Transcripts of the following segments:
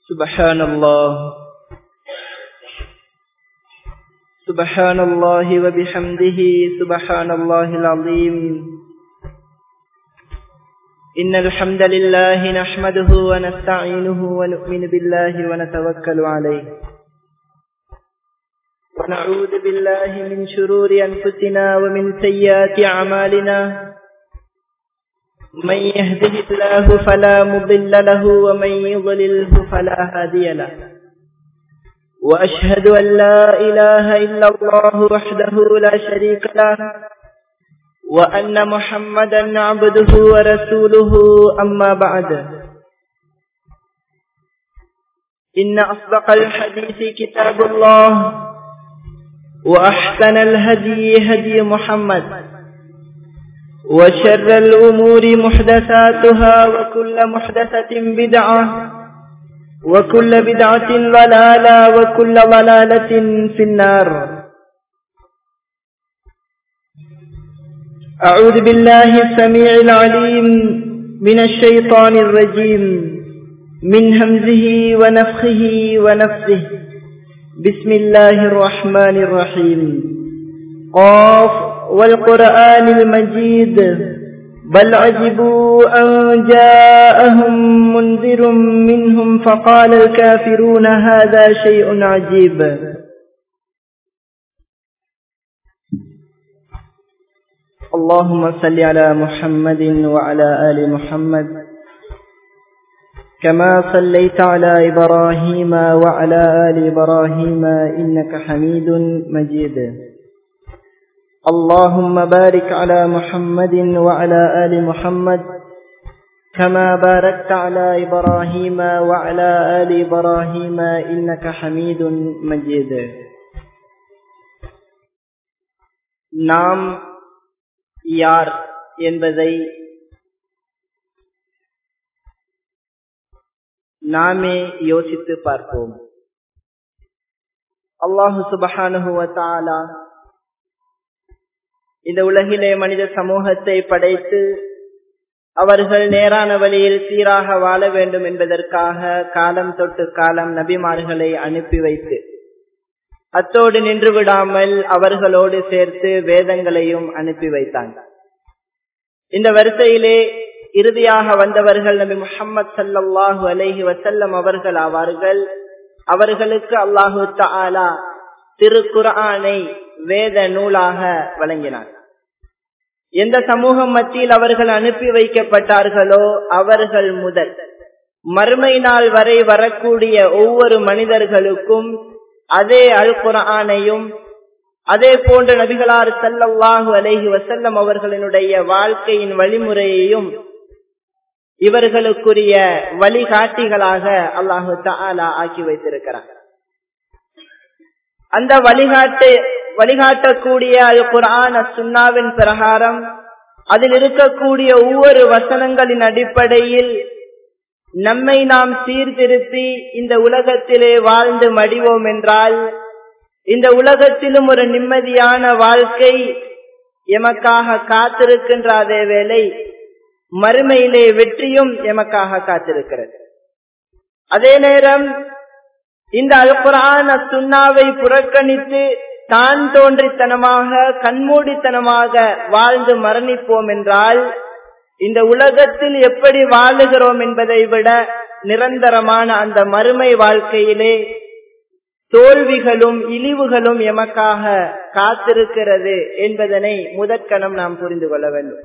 سبحان الله سبحان الله وبحمده سبحان الله العظيم إن الحمد لله نحمده ونستعينه ونؤمن بالله ونتوكل عليه ونعوذ بالله من شرور أنفسنا ومن سيئات أعمالنا من يهده الله فلا مضل له ومن يضلله فلا هادي له وأشهد أن لا إله إلا الله وحده لا شريك له وأن محمدا عبده ورسوله أما بعد إن أصدق الحديث كتاب الله وأحسن الهدي هدي محمد وشر الأمور محدثاتها وكل محدثة بدعة وكل بدعة ضلالة وكل ضلالة في النار أعوذ بالله السميع العليم من الشيطان الرجيم من همزه ونفخه ونفسه بسم الله الرحمن الرحيم قاف والقرآن المجيد بل عجبوا أن جاءهم منذر منهم فقال الكافرون هذا شيء عجيب اللهم صل على محمد وعلى آل محمد كما صليت على إبراهيم وعلى آل إبراهيم إنك حميد مجيد اللهم بارك على محمد وعلى آل محمد كما باركت على إبراهيم وعلى آل إبراهيم إنك حميد مجيد நாம் யார் என்பதை நாமே யோசித்து பார்ப்போம் அல்லாஹு சுபஹானுவத்தாலா இந்த உலகிலே மனித சமூகத்தை படைத்து அவர்கள் நேரான வழியில் சீராக வாழ வேண்டும் என்பதற்காக காலம் தொட்டு காலம் நபிமார்களை அனுப்பி வைத்து அத்தோடு நின்று விடாமல் அவர்களோடு சேர்த்து வேதங்களையும் அனுப்பி வைத்தாங்க இந்த வரிசையிலே இறுதியாக வந்தவர்கள் நபி முகமது சல்லாஹூ அலஹி வசல்லம் அவர்கள் ஆவார்கள் அவர்களுக்கு அல்லாஹு தாலா திருக்குரானை வேத நூலாக வழங்கினார் எந்த சமூகம் மத்தியில் அவர்கள் அனுப்பி வைக்கப்பட்டார்களோ அவர்கள் முதல் மறுமை நாள் வரை வரக்கூடிய ஒவ்வொரு மனிதர்களுக்கும் அதே அல் குரானையும் அதே போன்ற நபிகளார் சல்லல்லாஹு அலஹி வசல்லம் அவர்களினுடைய வாழ்க்கையின் வழிமுறையையும் இவர்களுக்குரிய வழிகாட்டிகளாக அல்லாஹு தாலா ஆக்கி வைத்திருக்கிறார் அந்த வழிகாட்டு வழிகாட்டக்கூடிய குரான் சுன்னாவின் பிரகாரம் அதில் இருக்கக்கூடிய ஒவ்வொரு வசனங்களின் அடிப்படையில் நம்மை நாம் சீர்திருத்தி இந்த உலகத்திலே வாழ்ந்து மடிவோம் என்றால் இந்த உலகத்திலும் ஒரு நிம்மதியான வாழ்க்கை எமக்காக காத்திருக்கின்ற அதே வேளை மறுமையிலே வெற்றியும் எமக்காக காத்திருக்கிறது அதே நேரம் இந்த அல்குரான சுண்ணாவை புறக்கணித்து தான் தோன்றித்தனமாக கண்மூடித்தனமாக வாழ்ந்து மரணிப்போம் என்றால் இந்த உலகத்தில் எப்படி வாழுகிறோம் என்பதை விட நிரந்தரமான அந்த மறுமை வாழ்க்கையிலே தோல்விகளும் இழிவுகளும் எமக்காக காத்திருக்கிறது என்பதனை முதற்கணம் நாம் புரிந்து கொள்ள வேண்டும்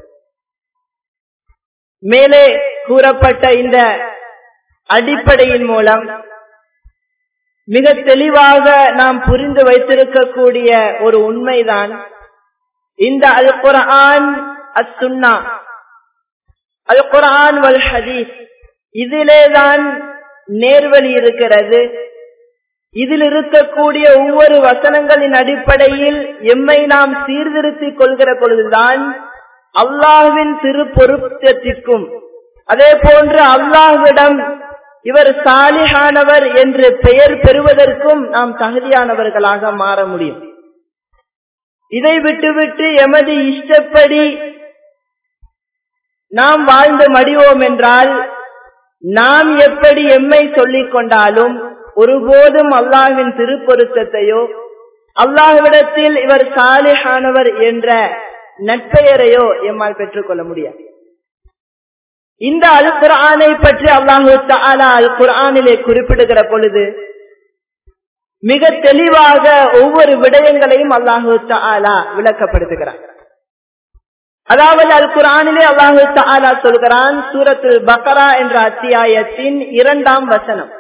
மேலே கூறப்பட்ட இந்த அடிப்படையின் மூலம் மிக தெளிவாக நாம் புரிந்து வைத்திருக்கக்கூடிய ஒரு உண்மைதான் இந்த அல் குரான் அசுன்னா அல் குரான் வல் ஹதீஸ் இதிலேதான் நேர்வழி இருக்கிறது இதில் இருக்கக்கூடிய ஒவ்வொரு வசனங்களின் அடிப்படையில் எம்மை நாம் சீர்திருத்திக் கொள்கிற பொழுதுதான் அல்லாஹுவின் திரு பொருத்தத்திற்கும் அதே போன்று அல்லாஹ்விடம் இவர் சாலிஹானவர் என்று பெயர் பெறுவதற்கும் நாம் தகுதியானவர்களாக மாற முடியும் இதை விட்டுவிட்டு எமது இஷ்டப்படி நாம் வாழ்ந்து மடிவோம் என்றால் நாம் எப்படி எம்மை சொல்லிக் கொண்டாலும் ஒருபோதும் அல்லாஹ்வின் திருப்பொருத்தத்தையோ அல்லாஹ்விடத்தில் இவர் சாலிஹானவர் என்ற நட்பெயரையோ எம்மால் பெற்றுக்கொள்ள முடியாது இந்த அல் குரானை பற்றி அல்லாஹு தாலா அல் குரானிலே குறிப்பிடுகிற பொழுது மிக தெளிவாக ஒவ்வொரு விடயங்களையும் அல்லாஹு தாலா விளக்கப்படுத்துகிறார் அதாவது அல் குரானிலே அல்லாஹு தாலா சொல்கிறான் சூரத்துல் பக்கரா என்ற அத்தியாயத்தின் இரண்டாம் வசனம்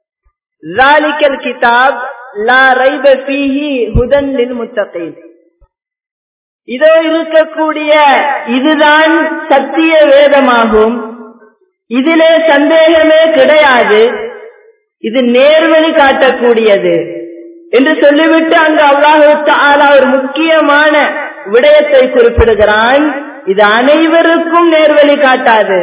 கிதாப் லா ரைப ஃபீஹி ஹுதன் லில் முத்தகீன் இதோ இருக்கக்கூடிய இதுதான் சத்திய வேதமாகும் இதிலே சந்தேகமே கிடையாது இது நேர்வழி காட்டக்கூடியது என்று சொல்லிவிட்டு அங்கு அல்லாஹு தாலா ஒரு முக்கியமான விடயத்தை குறிப்பிடுகிறான் இது அனைவருக்கும் நேர்வழி காட்டாது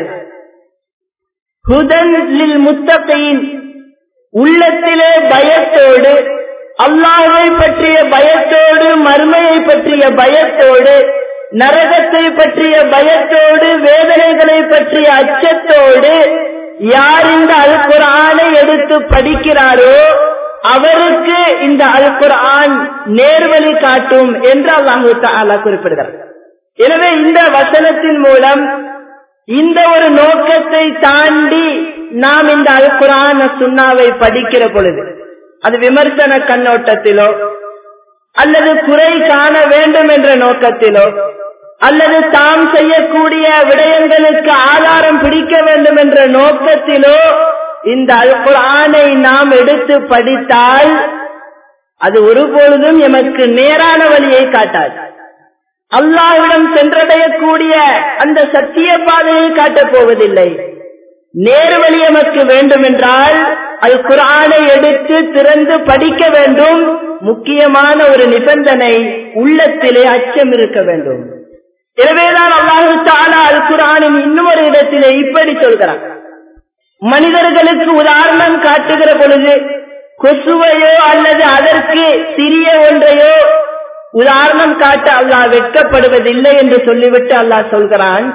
ஹுதன் லில் முத்தகையின் உள்ளத்திலே பயத்தோடு அல்லாஹை பற்றிய பயத்தோடு மர்மையை பற்றிய பயத்தோடு நரகத்தை பற்றிய பயத்தோடு வேதனைகளை பற்றிய அச்சத்தோடு யார் இந்த அல் குரானை எடுத்து படிக்கிறாரோ அவருக்கு இந்த அல் குரான் நேர்வழி காட்டும் என்று அல்லாஹு தாலா குறிப்பிடுகிறார் எனவே இந்த வசனத்தின் மூலம் இந்த ஒரு நோக்கத்தை தாண்டி நாம் இந்த அல் குரான சுண்ணாவை படிக்கிற பொழுது அது விமர்சன கண்ணோட்டத்திலோ அல்லது குறை காண வேண்டும் என்ற நோக்கத்திலோ அல்லது தாம் செய்யக்கூடிய விடயங்களுக்கு ஆதாரம் பிடிக்க வேண்டும் என்ற நோக்கத்திலோ இந்த அல் குரானை நாம் எடுத்து படித்தால் அது ஒருபொழுதும் எமக்கு நேரான வழியை காட்டாது அல்லாஹ்விடம் சென்றடையக்கூடிய அந்த சத்திய பாதையை காட்டப் போவதில்லை நேர்வழி எமக்கு வேண்டும் என்றால் அல் குரானை எடுத்து திறந்து படிக்க வேண்டும் முக்கியமான ஒரு நிபந்தனை உள்ளத்திலே அச்சம் இருக்க வேண்டும் எனவேதான் அல்லாஹு தாலா அல் குரானின் இன்னொரு இடத்திலே இப்படி சொல்கிறார் மனிதர்களுக்கு உதாரணம் காட்டுகிற பொழுது கொசுவையோ அல்லது அதற்கு சிறிய ஒன்றையோ உதாரணம் காட்ட அல்லாஹ் வெட்கப்படுவதில்லை என்று சொல்லிவிட்டு அல்லாஹ் சொல்கிறான்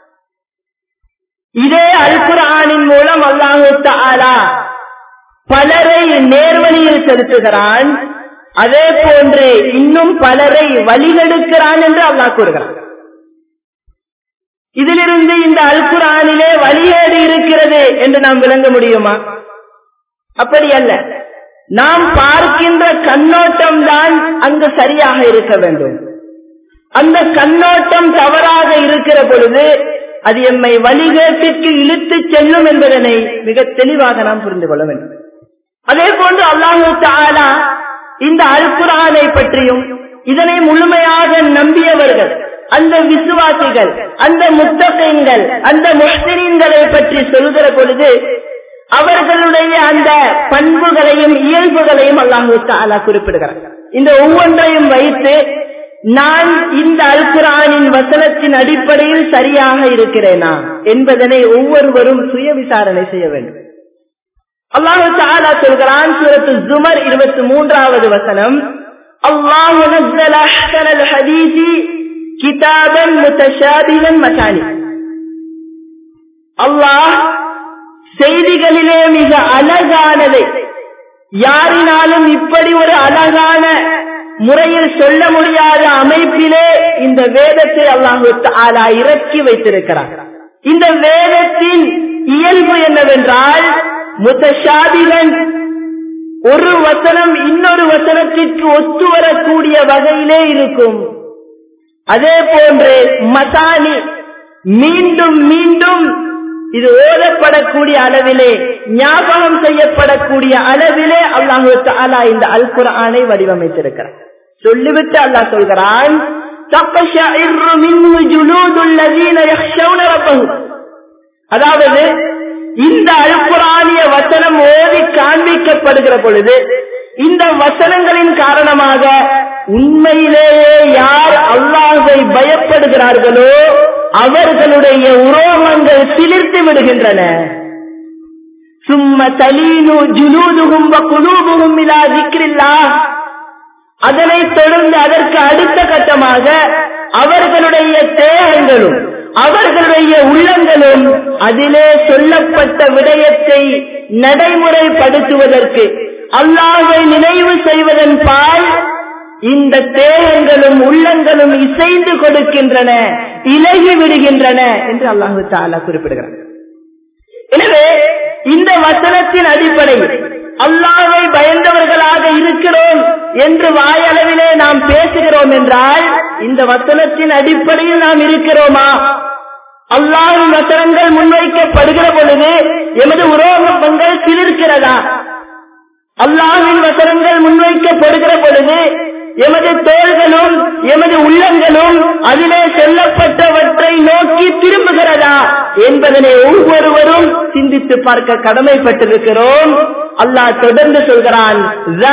இதே அல் குரானின் மூலம் அல்லாஹு தாலா பலரை நேர்வழியில் செலுத்துகிறான் அதே போன்று இன்னும் பலரை வழிகெடுக்கிறான் என்று அல்லாஹ் கூறுகிறான் இதிலிருந்து இந்த அல் குரானிலே வழிகேடு இருக்கிறது என்று நாம் விளங்க முடியுமா அப்படி அல்ல நாம் பார்க்கின்ற கண்ணோட்டம் தான் அங்கு சரியாக இருக்க வேண்டும் அந்த கண்ணோட்டம் தவறாக இருக்கிற பொழுது அது எம்மை வழிகேட்டிற்கு இழுத்து செல்லும் என்பதனை மிக தெளிவாக நாம் புரிந்து கொள்ள வேண்டும் அதே போன்று அல்லாஹு தாலா இந்த அல் குரானை பற்றியும் இதனை முழுமையாக நம்பியவர்கள் அந்த விசுவாசிகள் அந்த முத்தகங்கள் அந்த முஸ்லிம்களை பற்றி சொல்கிற பொழுது அவர்களுடைய அந்த பண்புகளையும் இயல்புகளையும் அல்லாஹு தாலா குறிப்பிடுகிறார் இந்த ஒவ்வொன்றையும் வைத்து நான் இந்த அல் குரானின் வசனத்தின் அடிப்படையில் சரியாக இருக்கிறேனா என்பதனை ஒவ்வொருவரும் சுய விசாரணை செய்ய வேண்டும் அல்லாஹு தாலா சொல்கிறான் சூரத்து ஜுமர் இருபத்தி மூன்றாவது வசனம் அல்லாஹு நஸ்ஸல அஹ்சனல் ஹதீஸி கிதாபன் முத்தஷாபிகன் மசானி அல்லாஹ் செய்திகளிலே மிக அழகானதை யாரினாலும் இப்படி ஒரு அழகான முறையில் சொல்ல முடியாத அமைப்பிலே இந்த வேதத்தை அல்லாஹு ஆலா இறக்கி வைத்திருக்கிறார் இந்த வேதத்தின் இயல்பு என்னவென்றால் முத்தஷாபிகன் ஒரு வசனம் இன்னொரு வசனத்திற்கு ஒத்து வரக்கூடிய வகையிலே இருக்கும் அதே போன்று மசானி மீண்டும் மீண்டும் இது ஓதப்படக்கூடிய அளவிலே ஞாபகம் செய்யப்படக்கூடிய அளவிலே அல்லாஹு தாலா இந்த அல் குரானை வடிவமைத்திருக்கிறார் சொல்லிவிட்டு அல்லாஹ் சொல்கிறான் அதாவது இந்த அல்குரானிய வசனம் ஓதி காண்பிக்கப்படுகிற பொழுது இந்த வசனங்களின் காரணமாக உண்மையிலேயே யார் அல்லாஹை பயப்படுகிறார்களோ அவர்களுடைய உரோமங்கள் சிலிர்த்து விடுகின்றன சும்ம தலீனு ஜுலூதுகும் குலூபுகும் இலா திக்ரில்லா அதனைத் தொடர்ந்து அதற்கு அடுத்த கட்டமாக அவர்களுடைய தேகங்களும் அவர்களுடைய உள்ளங்களும் அதிலே சொல்லப்பட்ட விடயத்தை நடைமுறைப்படுத்துவதற்கு அல்லாஹை நினைவு செய்வதன் பால் இந்த தேகங்களும் உள்ளங்களும் இசைந்து கொடுக்கின்றன இலகி விடுகின்றன என்று அல்லாஹு தாலா குறிப்பிடுகிறார் எனவே இந்த வசனத்தின் அடிப்படையில் அல்லாவை பயந்தவர்களாக இருக்கிறோம் என்று வாயளவிலே நாம் பேசுகிறோம் என்றால் இந்த வசனத்தின் அடிப்படையில் நாம் இருக்கிறோமா அல்லாவின் வசனங்கள் முன்வைக்கப்படுகிற பொழுது எமது உரோகங்கள் சிலிர்க்கிறதா அல்லாவின் வசனங்கள் முன்வைக்கப்படுகிற பொழுது எமது தோள்களும் எமது உள்ளங்களும் அதிலே சொல்லப்பட்டவற்றை நோக்கி திரும்புகிறதா என்பதனை ஒவ்வொருவரும் சிந்தித்து பார்க்க கடமைப்பட்டிருக்கிறோம் அல்லாஹ் தொடர்ந்து சொல்கிறான்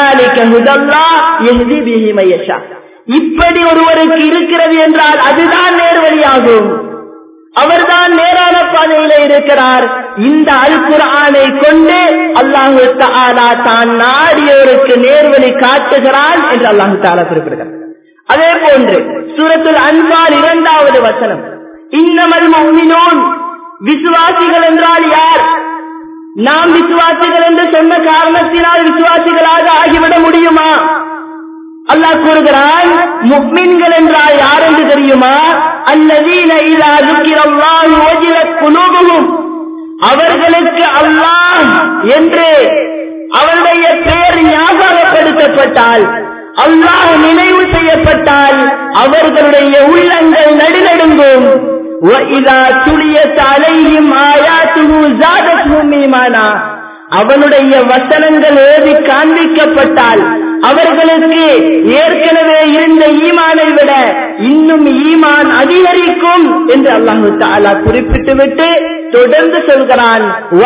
இப்படி ஒருவருக்கு இருக்கிறது என்றால் அதுதான் நேர்வழியாகும் அவர்தான் நேரான பாதையில இருக்கிறார் இந்த அல் குரானை கொண்டு அல்லாஹு தாலா தான் நாடியோருக்கு நேர்வழி காட்டுகிறான் என்று அல்லாஹு தாலா குறிப்பிடுகிறார் அதே போன்று சூரத்துல் அன்பால் இரண்டாவது வசனம் இன்னமல் மௌமினோன் விசுவாசிகள் என்றால் யார் நாம் விசுவாசிகள் என்று சொன்ன காரணத்தினால் விசுவாசிகளாக ஆகிவிட முடியுமா அல்லாஹ் கூறுகிறான் முக்மின்கள் என்றால் யார் என்று தெரியுமா அல்லதீன இதா ذكرallahu وجلت قلوبهم அவர்களுக்கு அல்லாஹ் என்று அவருடைய பெயர் ஞாபகப்படுத்தப்பட்டால் அல்லாஹ் நினைவு செய்யப்பட்டால் அவர்களுடைய உள்ளங்கள் நடுநடுங்கும் وَإِذَا تُلِيَتْ عَلَيْهِمْ آيَاتُهُ زَادَتْهُمْ إِيمَانًا அவனுடைய வசனங்கள் ஓதி காண்பிக்கப்பட்டால் அவர்களுக்கு ஏற்கனவே இருந்த ஈமானை விட இன்னும் ஈமான் அதிகரிக்கும் என்று அல்லாஹு தாலா குறிப்பிட்டுவிட்டு தொடர்ந்து சொல்கிறான்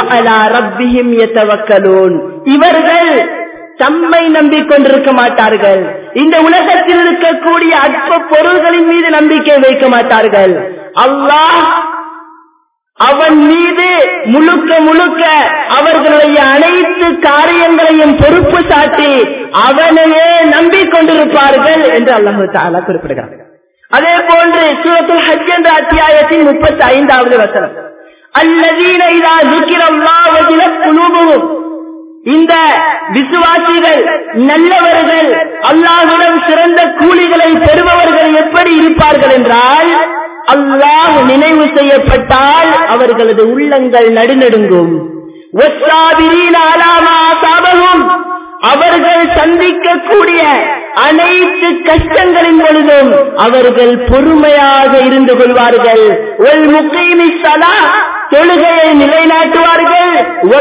இவர்கள் தம்மை நம்பிக்கொண்டிருக்க மாட்டார்கள் இந்த உலகத்தில் இருக்கக்கூடிய அற்ப பொருள்களின் மீது நம்பிக்கை வைக்க மாட்டார்கள் அல்லாஹ் அவன் மீது முழுக்க முழுக்க அவர்களுடைய அனைத்து காரியங்களையும் பொறுப்பு சாட்டி அவனையே நம்பிக்கொண்டிருப்பார்கள் என்று அல்லாஹு தாலா குறிப்பிடுகிறார் அதே போன்று சூரத்துல் ஹஜ் என்ற அத்தியாயத்தின் முப்பத்தி ஐந்தாவது வசனம் அல்லதீன இதா துக்கிரல்லாவதில குழுவும் இந்த விசுவாசிகள் நல்லவர்கள் அல்லாஹுடன் சிறந்த கூலிகளை பெறுபவர்கள் எப்படி இருப்பார்கள் என்றால் அல்லாஹ் நினைவு செய்யப்பட்டால் அவர்களது உள்ளங்கள் நடுநடுங்கும் அவர்கள் சந்திக்கக்கூடிய அனைத்து கஷ்டங்களின் பொழுதும் அவர்கள் பொறுமையாக இருந்து கொள்வார்கள் ஒல் முக்கைமி சலா தொழுகையை நிலைநாட்டுவார்கள்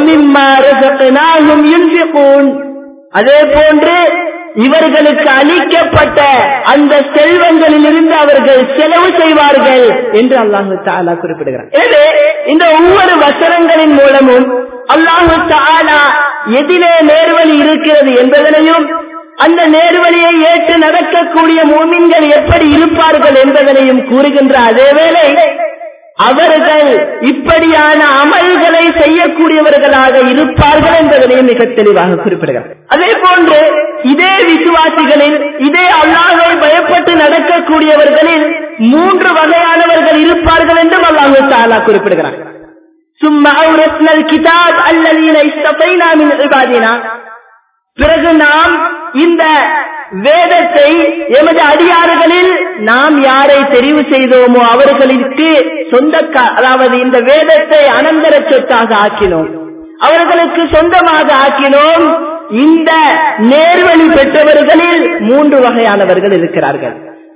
அதே போன்று இவர்களுக்கு அளிக்கப்பட்ட அந்த செல்வங்களில் இருந்து அவர்கள் செலவு செய்வார்கள் என்று அல்லாஹு தாலா குறிப்பிடுகிறார் எனவே இந்த ஒவ்வொரு வசனங்களின் மூலமும் அல்லாஹு தாலா எதிலே நேர்வழி இருக்கிறது என்பதனையும் அந்த நேர்வழியை ஏற்று நடக்கக்கூடிய மூமின்கள் எப்படி இருப்பார்கள் என்பதனையும் கூறுகின்ற அதேவேளை அவர்கள் இப்படியான அமல்களை செய்யக்கூடியவர்களாக இருப்பார்கள் என்பதனையும் மிக தெளிவாக குறிப்பிடுகிறார் அதே போன்று இதே விசுவாசிகளில் இதே அல்லாஹை பயப்பட்டு நடக்கக்கூடியவர்களில் மூன்று வகையானவர்கள் இருப்பார்கள் என்றும் அல்லாஹு தாலா குறிப்பிடுகிறார் சும்மா கிதாப் அல்லதீன பிறகு நாம் இந்த வேதத்தை எமது அடியாறுகளில் நாம் யாரை தெரிவு செய்தோமோ அவர்களுக்கு சொந்த அதாவது இந்த வேதத்தை அனந்தர சொத்தாக ஆக்கினோம் அவர்களுக்கு சொந்தமாக ஆக்கினோம் இந்த நேர்வழி பெற்றவர்களில் மூன்று வகையானவர்கள் இருக்கிறார்கள்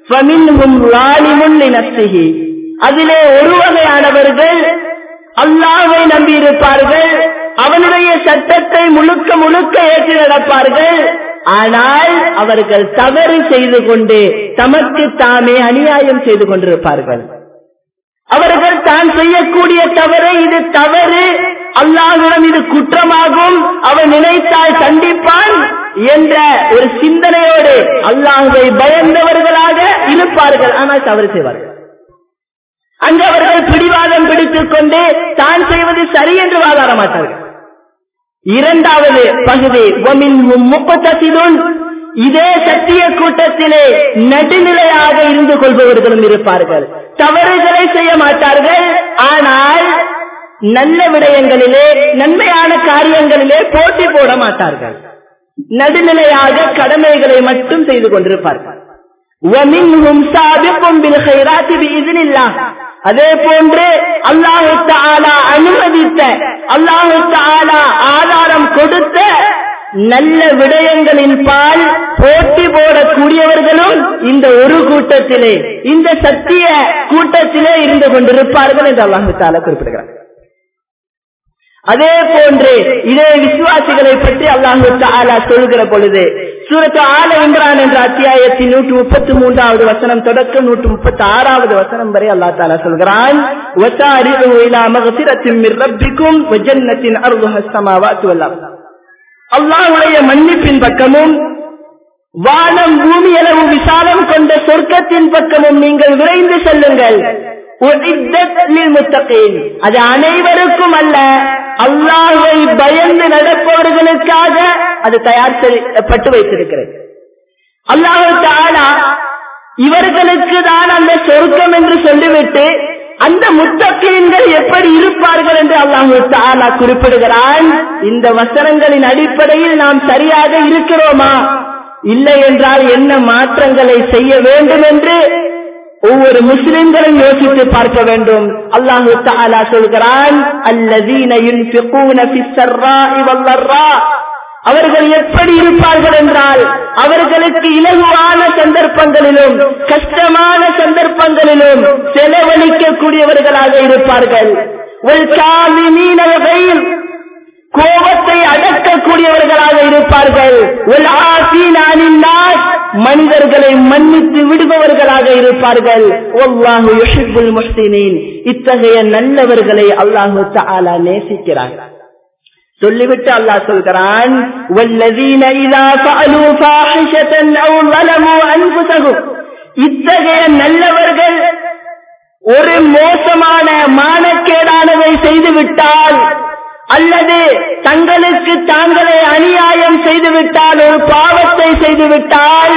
அதிலே ஒரு வகையானவர்கள் அல்லாவை நம்பி இருப்பார்கள் அவனுடைய சட்டத்தை முழுக்க முழுக்க ஏற்று நடப்பார்கள் ஆனால் அவர்கள் தவறு செய்து கொண்டு தமக்கு தாமே அநியாயம் செய்து கொண்டிருப்பார்கள் அவர்கள் தான் செய்யக்கூடிய தவறை இது தவறு அல்லாஹுடன் இது குற்றமாகும் அவன் நினைத்தால் கண்டிப்பான் என்ற ஒரு சிந்தனையோடு அல்லாஹுவை பயந்தவர்களாக இருப்பார்கள் ஆனால் தவறு செய்வார்கள் அங்கு அவர்கள் பிடிவாதம் பிடித்துக் கொண்டு தான் செய்வது சரி என்று வாதாட மாட்டார்கள் இரண்டாவது பகுதி முப்பத்தசிலுன் இதே சத்திய கூட்டத்திலே நடுநிலையாக இருந்து கொள்பவர்களும் இருப்பார்கள் தவறுகளை செய்ய மாட்டார்கள் ஆனால் நல்ல விடயங்களிலே நன்மையான காரியங்களிலே போட்டி போட மாட்டார்கள் நடுநிலையாக கடமைகளை மட்டும் செய்து கொண்டிருப்பார்கள் وَمِنْهُمْ سَابِقٌ بِالْخَيْرَاتِ بِإِذْنِ اللَّهِ அதே போன்று அல்லாஹு தாலா அனுமதித்த அல்லாஹு தாலா ஆதாரம் கொடுத்த நல்ல விடயங்களின் பால் போட்டி போடக்கூடியவர்களும் இந்த ஒரு கூட்டத்திலே இந்த சத்திய கூட்டத்திலே இருந்து கொண்டிருப்பார்கள் என்று அல்லாஹு தாலா குறிப்பிடுகிறார் அதே போன்று இதே விசுவாசிகளை பற்றி அல்லாஹு தாலா சொல்கிற பொழுது சூரத்து ஆல இம்ரான் என்ற அத்தியாயத்தின் நூற்று முப்பத்தி மூன்றாவது வசனம் தொடக்க நூற்று முப்பத்தி ஆறாவது வசனம் வரை அல்லா தாலா சொல்கிறான் அல்லாஹுடைய மன்னிப்பின் பக்கமும் வானம் பூமி அளவு விசாலம் கொண்ட சொர்க்கத்தின் பக்கமும் நீங்கள் விரைந்து செல்லுங்கள் அது அனைவருக்கும் அல்ல அல்லாஹை பயந்து நடப்பவர்களுக்காக அது தயார் செய்யப்பட்டு வைத்திருக்கிறது அல்லாஹு தாலா இவர்களுக்கு தான் அந்த சொர்க்கம் என்று சொல்லிவிட்டு அந்த முத்தக்கீன்கள் எப்படி இருப்பார்கள் என்று அல்லாஹு தாலா குறிப்பிடுகிறான் இந்த வசனங்களின் அடிப்படையில் நாம் சரியாக இருக்கிறோமா இல்லை என்றால் என்ன மாற்றங்களை செய்ய வேண்டும் என்று ஒவ்வொரு முஸ்லிம்களும் யோசித்து பார்க்க வேண்டும் அல்லாஹு தாலா சொல்கிறான் அல்லதீன அவர்கள் எப்படி இருப்பார்கள் என்றால் அவர்களுக்கு இலகுவான சந்தர்ப்பங்களிலும் கஷ்டமான சந்தர்ப்பங்களிலும் செலவழிக்கக்கூடியவர்களாக இருப்பார்கள் கோபத்தை அடக்கக்கூடியவர்களாக இருப்பார்கள் மனிதர்களை மன்னித்து விடுபவர்களாக இருப்பார்கள் இத்தகைய நல்லவர்களை அல்லாஹு தாலா நேசிக்கிறார் சொல்லிவிட்டு அல்லாஹ் சொல்கிறான் இத்தகைய நல்லவர்கள் ஒரு மோசமான மானக்கேடானதை செய்துவிட்டால் அல்லது தங்களுக்கு தாங்களே அநியாயம் செய்துவிட்டால் ஒரு பாவத்தை செய்துவிட்டால்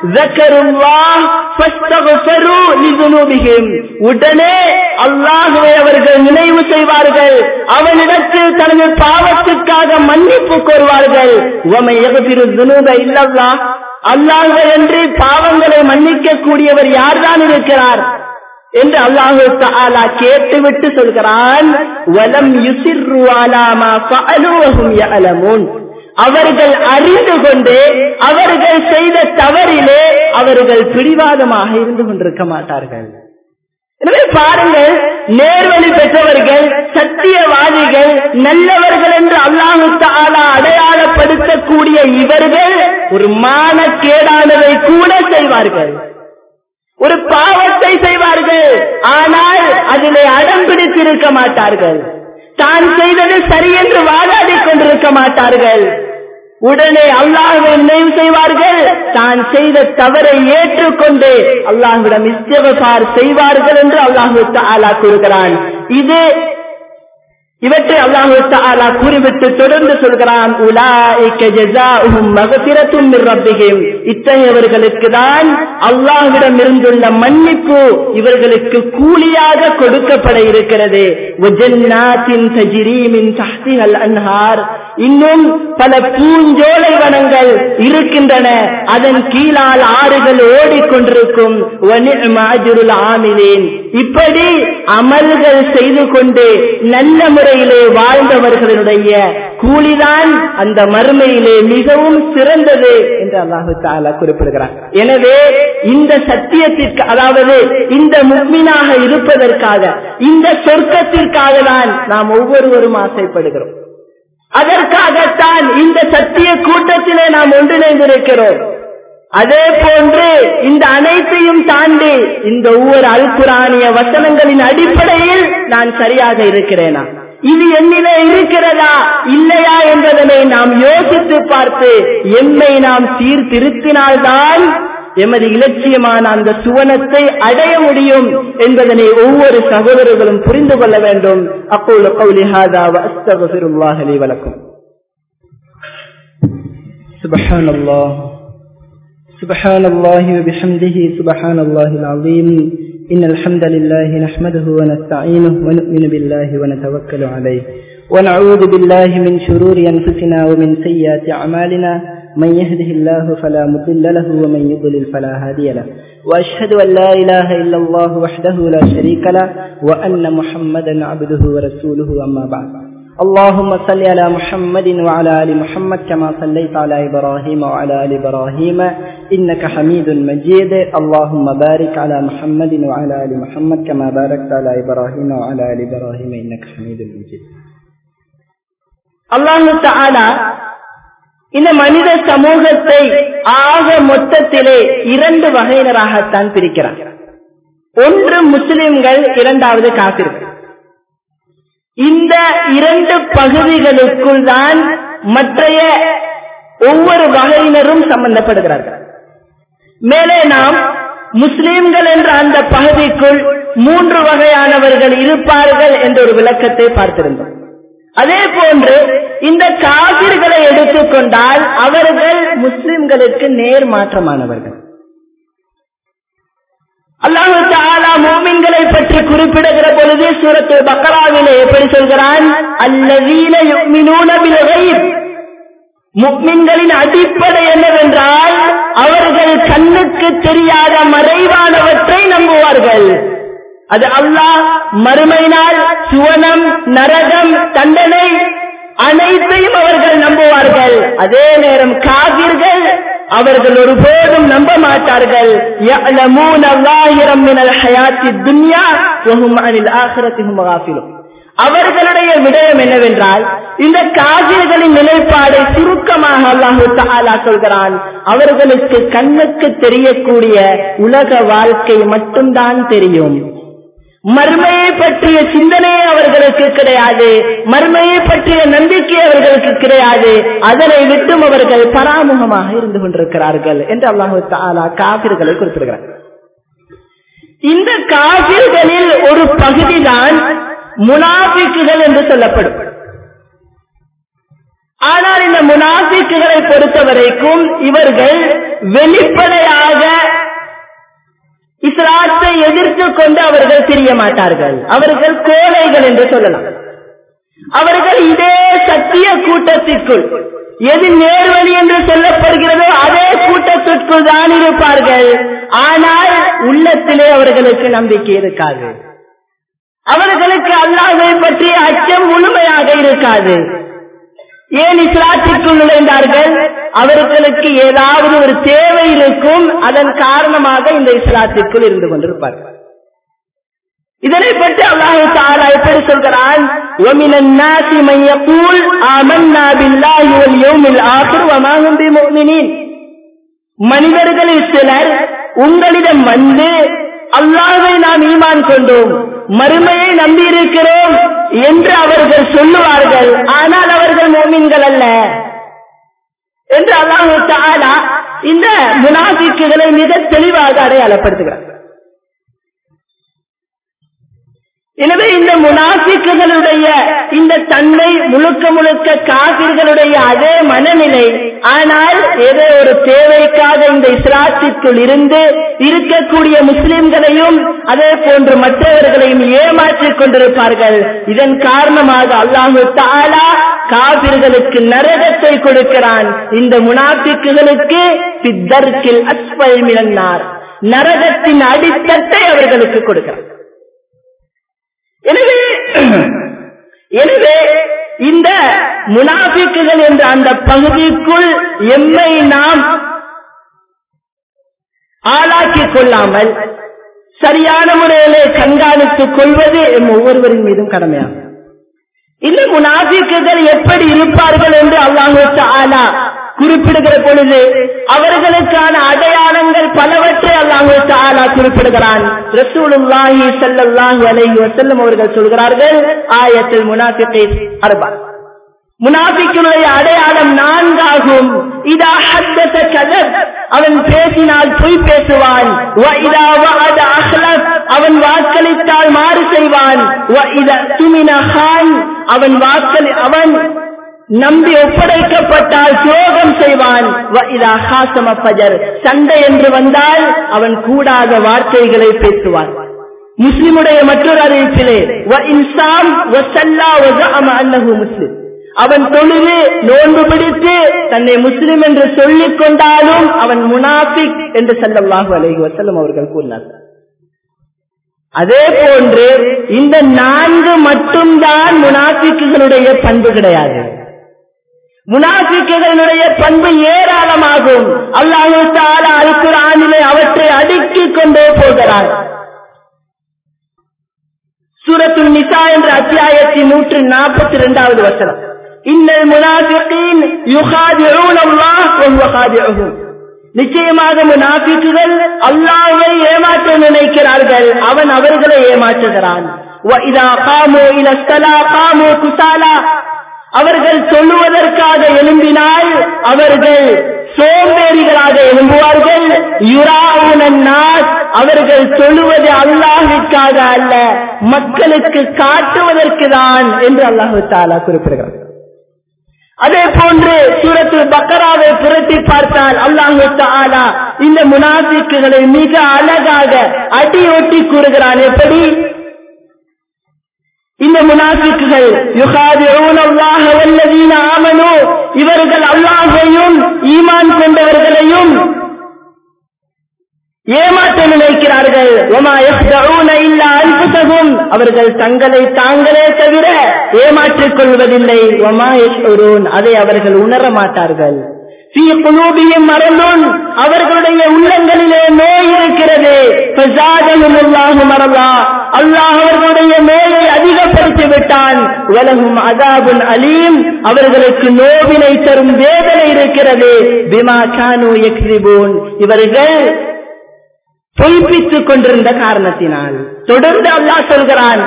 உடனே அல்லாஹுவை அவர்கள் நினைவு செய்வார்கள் அவனிடத்தில் தனது பாவத்துக்காக மன்னிப்பு கோருவார்கள் இல்லல்லா அல்லாஹ் என்று பாவங்களை மன்னிக்க கூடியவர் யார்தான் இருக்கிறார் என்று அல்லாஹு தாலா கேட்டுவிட்டு சொல்கிறான் வலம் யுசிர்ரு அலாமா ஃபஅலுவஹும் யஅலமூன் அவர்கள் அறிந்து கொண்டு அவர்கள் செய்த தவறிலே அவர்கள் பிடிவாதமாக இருந்து கொண்டிருக்க மாட்டார்கள் எனவே பாருங்கள் நேர்வழி பெற்றவர்கள் சத்தியவாதிகள் நல்லவர்கள் என்று அல்லாஹு தாலா அடையாளப்படுத்தக்கூடிய இவர்கள் ஒரு மானக்கேடானதை கூட செய்வார்கள் ஒரு பாவத்தை செய்வார்கள் ஆனால் அதிலே அடம் பிடித்திருக்க மாட்டார்கள் தான் செய்தது சரி என்று வாதாடி கொண்டிருக்க மாட்டார்கள் உடனே அல்லாஹுவை நினைவு செய்வார்கள் தான் செய்த தவறை ஏற்றுக்கொண்டு அல்லாஹுவிடம் இஸ்தகபார் செய்வார்கள் என்று அல்லாஹு தாலா கூறுகிறான் இது இவற்றை அல்லாஹு தாலா கூறிவிட்டு தொடர்ந்து சொல்கிறான் இத்தகையவர்களுக்கு தான் அல்லாஹ்விடம் இருந்துள்ள மன்னிப்பு இவர்களுக்கு கூலியாக கொடுக்கப்பட இருக்கிறது இன்னும் பல பூஞ்சோலை வனங்கள் இருக்கின்றன அதன் கீழால் ஆறுகள் ஓடிக்கொண்டிருக்கும் ஆமிலேன் இப்படி அமல்கள் செய்து கொண்டு நல்ல முறையிலே வாழ்ந்தவர்களுடைய கூலிதான் அந்த மறுமையிலே மிகவும் சிறந்தது என்று அல்லாஹு தாலா குறிப்பிடுகிறார் எனவே இந்த சத்தியத்திற்கு அதாவது இந்த முக்மீனாக இருப்பதற்காக இந்த சொர்க்கத்திற்காக தான் நாம் ஒவ்வொருவரும் ஆசைப்படுகிறோம் அதற்காகத்தான் இந்த சத்திய கூட்டத்திலே நாம் ஒன்றிணைந்திருக்கிறோம் அதே போன்று இந்த அனைத்தையும் தாண்டி இந்த ஒவ்வொரு அல்குரானிய வசனங்களின் அடிப்படையில் நான் சரியாக இருக்கிறேனா இது என்னிலே இருக்கிறதா இல்லையா என்பதனை நாம் யோசித்து பார்த்து எம்மை நாம் சீர்திருத்தினால்தான் எமது இலட்சியமான அந்த சுவனத்தை அடைய முடியும் என்பதனை ஒவ்வொரு சகோதரர்களும் புரிந்து கொள்ள வேண்டும் அப்போது கௌலிஹாதா அஸ்தகுல்லாஹலி வழக்கம் سبحان الله سبحان الله وبحمده سبحان الله العظيم إن الحمد لله نحمده ونستعينه ونؤمن بالله ونتوكل عليه ونعوذ بالله من شرور أنفسنا ومن سيئات أعمالنا من يهده الله فلا مضل له ومن يضلل فلا هادي له وأشهد أن لا إله إلا الله وحده لا شريك له وأن محمدا عبده ورسوله أما بعد اللهم صل على محمد وعلى ال محمد كما صليت على ابراهيم وعلى ال ابراهيم انك حميد مجيد اللهم بارك على محمد وعلى ال محمد كما باركت على ابراهيم وعلى ال ابراهيم انك حميد مجيد அல்லாஹு தாலா இந்த மனித சமூகத்தை ஆக மொத்தத்திலே இரண்டு வகையினராகத்தான் பிரிக்கிறார் ஒன்று முஸ்லிம்கள் இரண்டாவது காபிர்கள் இந்த இரண்டு பகுதிகளுக்குள் தான் மற்றைய ஒவ்வொரு வகையினரும் சம்பந்தப்படுகிறார்கள் மேலே நாம் முஸ்லிம்கள் என்ற அந்த பகுதிக்குள் மூன்று வகையானவர்கள் இருப்பார்கள் என்ற ஒரு விளக்கத்தை பார்த்திருந்தோம் அதே போன்று இந்த காவிர்களை எடுத்துக்கொண்டால் அவர்கள் முஸ்லிம்களுக்கு நேர் மாற்றமானவர்கள் அல்லாஹு தாலா மோமின்களை பற்றி குறிப்பிடுகிற பொழுது சூரத்து பக்கராவிலே எப்படி சொல்கிறான் அல்லதீன யுக்மினூன பில் கைப் முக்மின்களின் அடிப்படை என்னவென்றால் அவர்கள் கண்ணுக்கு தெரியாத மறைவானவற்றை நம்புவார்கள் அது அல்லாஹ் மறுமை நாள் சுவனம் நரகம் தண்டனை அனைத்தையும் அவர்கள் நம்புவார்கள் அதே நேரம் காவிர்கள் அவர்கள் ஒருபோதும் நம்ப மாட்டார்கள் அவர்களுடைய விடயம் என்னவென்றால் இந்த காவிர்களின் நிலைப்பாடை சுருக்கமாக அல்லாஹு தாலா சொல்கிறான் அவர்களுக்கு கண்ணுக்கு தெரியக்கூடிய உலக வாழ்க்கை மட்டும்தான் தெரியும் மர்மையை பற்றிய சிந்தனை அவர்களுக்கு கிடையாது மர்மையை பற்றிய நம்பிக்கை அவர்களுக்கு கிடையாது அதனை விட்டும் அவர்கள் பராமுகமாக இருந்து கொண்டிருக்கிறார்கள் என்று அல்லாஹு தாலா காபிர்களை குறிப்பிடுகிறார் இந்த காபிர்களில் ஒரு பகுதிதான் முனாபிக்குகள் என்று சொல்லப்படும் ஆனால் இந்த முனாபிக்குகளை பொறுத்தவரைக்கும் இவர்கள் வெளிப்படையாக இஸ்லாத்தை எதிர்த்து கொண்டு அவர்கள் தெரிய மாட்டார்கள் அவர்கள் கோழைகள் என்று சொல்லலாம் அவர்கள் இதே சத்திய கூட்டத்திற்குள் எது நேர்வழி என்று சொல்லப்படுகிறதோ அதே கூட்டத்திற்குள் தான் இருப்பார்கள் ஆனால் உள்ளத்திலே அவர்களுக்கு நம்பிக்கை இருக்காது அவர்களுக்கு அல்லாஹை பற்றிய அச்சம் முழுமையாக இருக்காது ஏன் இஸ்லாத்திற்குள் நுழைந்தார்கள் அவர்களுக்கு ஏதாவது ஒரு தேவை இருக்கும் அதன் காரணமாக இந்த இஸ்லாத்திற்குள் இருந்து கொண்டிருப்பார்கள் இதனை பற்றி அல்லாஹு தாலா எப்படி சொல்கிறான் وَمِنَ النَّاسِ مَن يَقُولُ آمَنَّا بِاللَّهِ وَالْيَوْمِ الْآخِرِ وَمَا هُمْ بِمُؤْمِنِينَ மனிதர்களில் சிலர் உங்களிடம் வந்து அல்லாஹை நாம் ஈமான் கொண்டோம் மறுமையை நம்பியிருக்கிறோம் என்று அவர்கள் சொல்லுவார்கள் ஆனால் அவர்கள் மோமின்கள் அல்ல என்று அல்லாஹு தாலா இந்த முனாபிக்குகளை மிக தெளிவாக அடையாளப்படுத்துகிறார் எனவே இந்த முனாபிக்குகளுடைய இந்த தன்மை முழுக்க முழுக்க காபிர்களுடைய அதே மனநிலை ஆனால் ஏதோ ஒரு தேவைக்காக இந்த இஸ்லாத்திற்குள் இருந்து இருக்கக்கூடிய முஸ்லிம்களையும் அதே போன்று மற்றவர்களையும் ஏமாற்றிக் கொண்டிருப்பார்கள் இதன் காரணமாக அல்லாஹு தாலா காபிர்களுக்கு நரகத்தை கொடுக்கிறான் இந்த முனாபிக்குகளுக்கு பித்தர்க்கில் அஸ்பல் மிளன்னார் நரகத்தின் அடித்தட்டை அவர்களுக்கு கொடுக்கிறார் எனவே எனவே இந்த முனாபிக்குகள் என்ற அந்த பகுதிக்குள் எம்மை நாம் ஆளாக்கிக் கொள்ளாமல் சரியான முறையிலே கண்காணித்துக் கொள்வது எம் ஒவ்வொருவரின் மீதும் கடமையாகும் இந்த முனாபிக்குகள் எப்படி இருப்பார்கள் என்று அல்லாஹு ஆலா குறிப்பிடுகிற பொழுது அவர்களுக்கான அடையாளங்கள் பலவற்றை அல்லாஹு தாலா குறிப்பிடுகிறான் ரசூலுல்லாஹி ஸல்லல்லாஹு அலைஹி வஸல்லம் அவர்கள் சொல்கிறார்கள் ஆயத்தில் முனாஃபிகை அர்பா முனாபிக்குடைய அடையாளம் நான்காகும் இதா ஹத்தத கதப் அவன் பேசினால் பொய் பேசுவான் வ இதா வஅத அஹ்லப் அவன் வாக்களித்தால் மாறு செய்வான் வ இதா துமின ஹான் அவன் வாக்களி அவன் நம்பி ஒப்படைக்கப்பட்டால் துரோகம் செய்வான் பேசுவான் சண்டை என்று வந்தால் அவன் கூடாத வார்த்தைகளை பேசுவான் முஸ்லிமுடைய மற்றொரு அறிவிப்பிலே முஸ்லிம் அவன் தொழுது நோன்பு பிடித்து தன்னை முஸ்லிம் என்று சொல்லிக் கொண்டாலும் அவன் முனாஃபிக் என்று செல்லல்லாஹு அலைஹி வசல்லம் அவர்கள் கூறினார்கள் அதே போன்று இந்த நான்கு மட்டும்தான் முனாஃபிக்குகளுடைய பண்பு கிடையாது முனாஃபிக்குகளுடைய பண்பு ஏராளமாகும் அல்லாஹு தாலா அல்குரானிலே அவற்றை அடுக்கிக் கொண்டே போகிறார் சூரத்துல் நிசா என்ற அத்தியாயத்தின் நூற்று நாற்பத்தி இரண்டாவது வசனம் இன்னல் முனாஃபிகீன் யுகாதிஊன அல்லாஹ் வஹுவ காதிஊஹும் நிச்சயமாக முனாஃபிக்குகள் அல்லாஹ்வை ஏமாற்ற நினைக்கிறார்கள் அவன் அவர்களை ஏமாற்றுகிறான் وَإِذَا قَامُوا إِلَى الصَّلَاةِ قَامُوا كُسَالَى அவர்கள் சொல்லுவதற்காக எழும்பினால் அவர்கள் சோம்பேறிகளாக எழும்புவார்கள் யுராவுனாஸ் அவர்கள் சொல்லுவது அல்லாஹிற்காக அல்ல மக்களுக்கு காட்டுவதற்கு தான் என்று அல்லாஹு தாலா குறிப்பிடுகிறார் அதே போன்று சூரத்து பக்கராவை புரட்டி பார்த்தால் அல்லாஹு தாலா இந்த முனாஃபிக்குகளை மிக அழகாக அடியொட்டி கூறுகிறான் எப்படி இந்த முனாஃபிக்குகள் ஆமனோ இவர்கள் அல்லாஹையும் ஈமான் கொண்டவர்களையும் ஏமாற்ற நினைக்கிறார்கள் அவர்கள் தங்களை தாங்களே தவிர ஏமாற்றிக் கொள்வதில்லை அதை அவர்கள் உணர மாட்டார்கள் அவர்களுடைய உள்ளங்களிலே நோய் இருக்கிறது மரலா அல்லாஹ் அவர்களுடைய நோயை அதிகப்படுத்தி விட்டான் உலகும் அதாபுன் அலீம் அவர்களுக்கு நோவினை தரும் வேதனை இருக்கிறது பிமா கானு எக்ரிபூன் இவர்கள் பொய்ப்பித்துக் கொண்டிருந்த காரணத்தினால் தொடர்ந்து அல்லாஹ் சொல்கிறான்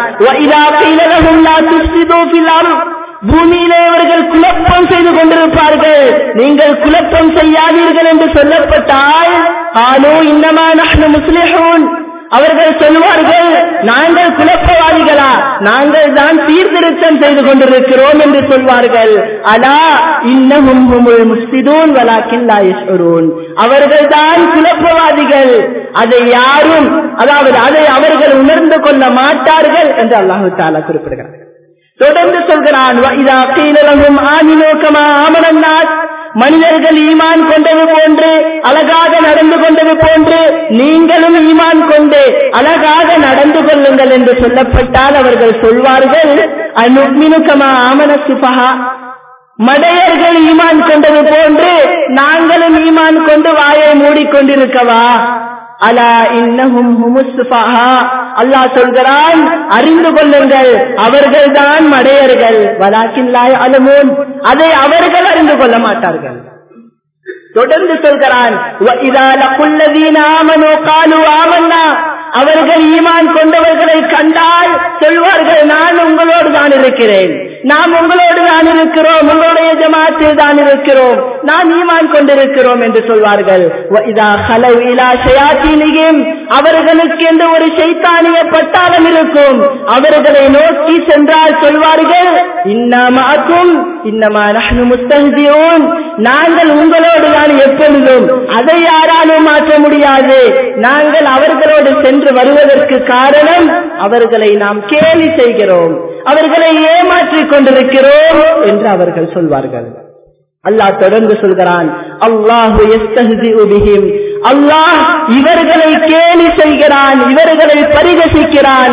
பூமியிலே அவர்கள் குழப்பம் செய்து கொண்டிருப்பார்கள் நீங்கள் குழப்பம் செய்யாதீர்கள் என்று சொல்லப்பட்டால் ஆனோ இன்னமா நஹ்னு முஸ்லிஹூன் அவர்கள் சொல்வார்கள் நாங்கள் குழப்பவாதிகளா நாங்கள் தான் சீர்திருத்தம் செய்து கொண்டிருக்கிறோம் என்று சொல்வார்கள் அலா இன்னமும் முஸ்திதூன் வலாக்கில்லா யஷ்வரூன் அவர்கள் தான் குழப்பவாதிகள் அதை யாரும் அதாவது அதை அவர்கள் உணர்ந்து கொள்ள மாட்டார்கள் என்று அல்லாஹு தாலா குறிப்பிடுகிறார் தொடர்ந்து சொல்கிறான் மனிதர்கள் ஈமான் கொண்டது போன்று அழகாக நடந்து கொண்டது போன்று நீங்களும் ஈமான் கொண்டு அழகாக நடந்து கொள்ளுங்கள் என்று சொல்லப்பட்டால் அவர்கள் சொல்வார்கள் அனுமினுக்கமா ஆமன சுபகா மடையர்கள் ஈமான் கொண்டது போன்று நாங்களும் ஈமான் கொண்டு வாயை மூடிக்கொண்டிருக்கவா அலா இன்னஹும் ஹுமுஸ்ஃபஹா அல்லாஹ் சொல்கிறான் அறிந்து கொள்ளுங்கள் அவர்கள் தான் மடையர்கள் வலாக்கில்லாய் அலமூன் அதை அவர்கள் அறிந்து கொள்ள மாட்டார்கள் தொடர்ந்து சொல்கிறான் அவர்கள் ஈமான் கொண்டவர்களை கண்டால் சொல்வார்கள் நான் உங்களோடு தான் இருக்கிறேன் நாம் உங்களோடு தான் இருக்கிறோம் உங்களுடைய ஜமாத்தில் தான் இருக்கிறோம் நாம் ஈமான் கொண்டிருக்கிறோம் என்று சொல்வார்கள் அவர்களுக்கு என்று ஒரு சைத்தானிய பட்டாளம் இருக்கும் அவர்களை நோக்கி சென்றால் சொல்வார்கள் இன்னமாக்கும் இன்னமா நஹ்னு முஸ்தஹ்தியூன் நாங்கள் உங்களோடு தான் எப்பொழுதும் அதை யாராலும் மாற்ற முடியாது நாங்கள் அவர்களோடு சென்று வருவதற்கு காரணம் அவர்களை நாம் கேலி செய்கிறோம் அவர்களை ஏமாற்றிக் கொண்டிருக்கிறோம் என்று அவர்கள் சொல்வார்கள் அல்லாஹ் தொடர்ந்து சொல்கிறான் அல்லாஹு அல்லாஹ் இவர்களை கேலி செய்கிறான் இவர்களை பரிகசிக்கிறான்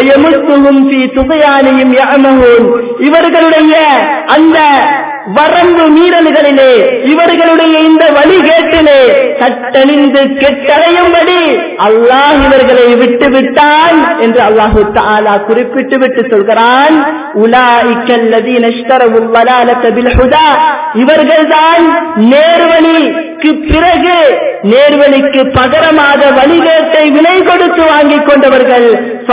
இவர்களுடைய அந்த வரம்பு மீறல்களிலே இவர்களுடைய இந்த வழிகேட்டிலே கட்டணிந்து கெட்டடையும்படி அல்லாஹ் இவர்களை விட்டு விட்டான் என்று அல்லாஹு தாலா குறிப்பிட்டு விட்டு சொல்கிறான் இவர்கள்தான் நேர்வழிக்கு பிறகு நேர்வழிக்கு பகரமாக வழிகேட்டை விலை கொடுத்து வாங்கிக் கொண்டவர்கள்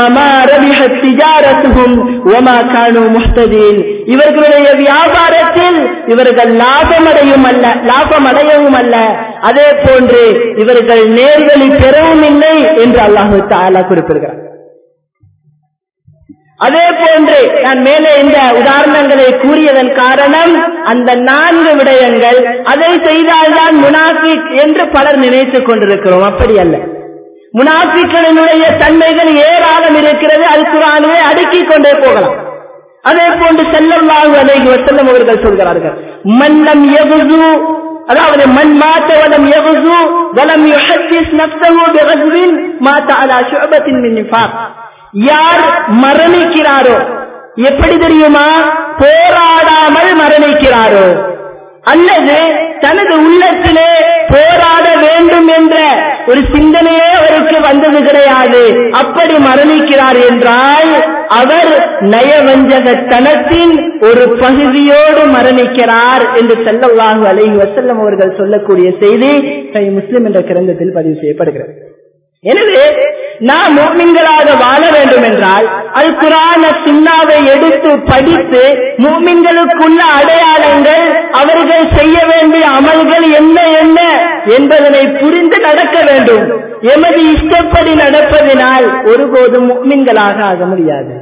இவர்களுடைய வியாபாரத்தில் இவர்கள் லாபமடையும் அல்ல லாபமடையவும் அல்ல அதே போன்று இவர்கள் நேர்வழி பெறவும் இல்லை என்று அல்லாஹு தாலா குறிப்பிடுகிறார் அதே போன்று நான் மேலே இந்த உதாரணங்களை கூறியதன் காரணம் அந்த நான்கு விடயங்கள் அதை செய்தால்தான் முனாஃபிக் என்று பலர் நினைத்துக் கொண்டிருக்கிறோம் அப்படி அல்ல முனாஃபிக்களினுடைய தன்மைகள் ஏராளம் இருக்கிறது அது குரானிலே அடுக்கிக் கொண்டே போகலாம் அதே போன்று செல்லல்லாஹு அலைஹி வஸல்லம் அவர்கள் சொல்கிறார்கள் மன்னம் யகுசு அதாவது மண் மாத்த வலம் யகுசு வலம் யுஹத்திஸ் நஃப்ஸஹு பிகஸ்வின் மாத்த அலா ஷுஅபத்தின் மின் நிஃபாக் யார் மரணிக்கிறாரோ எப்படி தெரியுமா போராடாமல் மரணிக்கிறாரோ அல்லது தனது உள்ளத்திலே போராட வேண்டும் என்ற ஒரு சிந்தனையே அவருக்கு வந்தது கிடையாது அப்படி மரணிக்கிறார் என்றால் அவர் நயவஞ்சகத்தனத்தின் ஒரு பகுதியோடு மரணிக்கிறார் என்று செல்லவாங்க அலைஹி வசல்லம் அவர்கள் சொல்லக்கூடிய செய்தி கை முஸ்லிம் என்ற கிரந்தத்தில் பதிவு செய்யப்படுகிறது எனவே நாம் மூமின்களாக வாழ வேண்டும் என்றால் அல் குரான சுண்ணாவை எடுத்து படித்து மூமின்களுக்குள்ள அடையாளங்கள் அவர்கள் செய்ய வேண்டிய அமல்கள் என்ன என்ன என்பதனை புரிந்து நடக்க வேண்டும் எமது இஷ்டப்படி நடப்பதினால் ஒருபோதும் மூமின்களாக ஆக முடியாது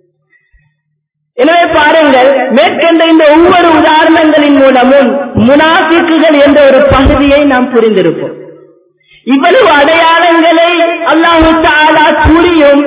எனவே பாருங்கள் மேற்கண்ட இந்த ஒவ்வொரு உதாரணங்களின் மூலமும் முனாஃபிக்குகள் என்ற ஒரு பகுதியை நாம் புரிந்திருப்போம் இவ்வளவு அடையாளங்களை அல்லாஹு தாலா கூறியும்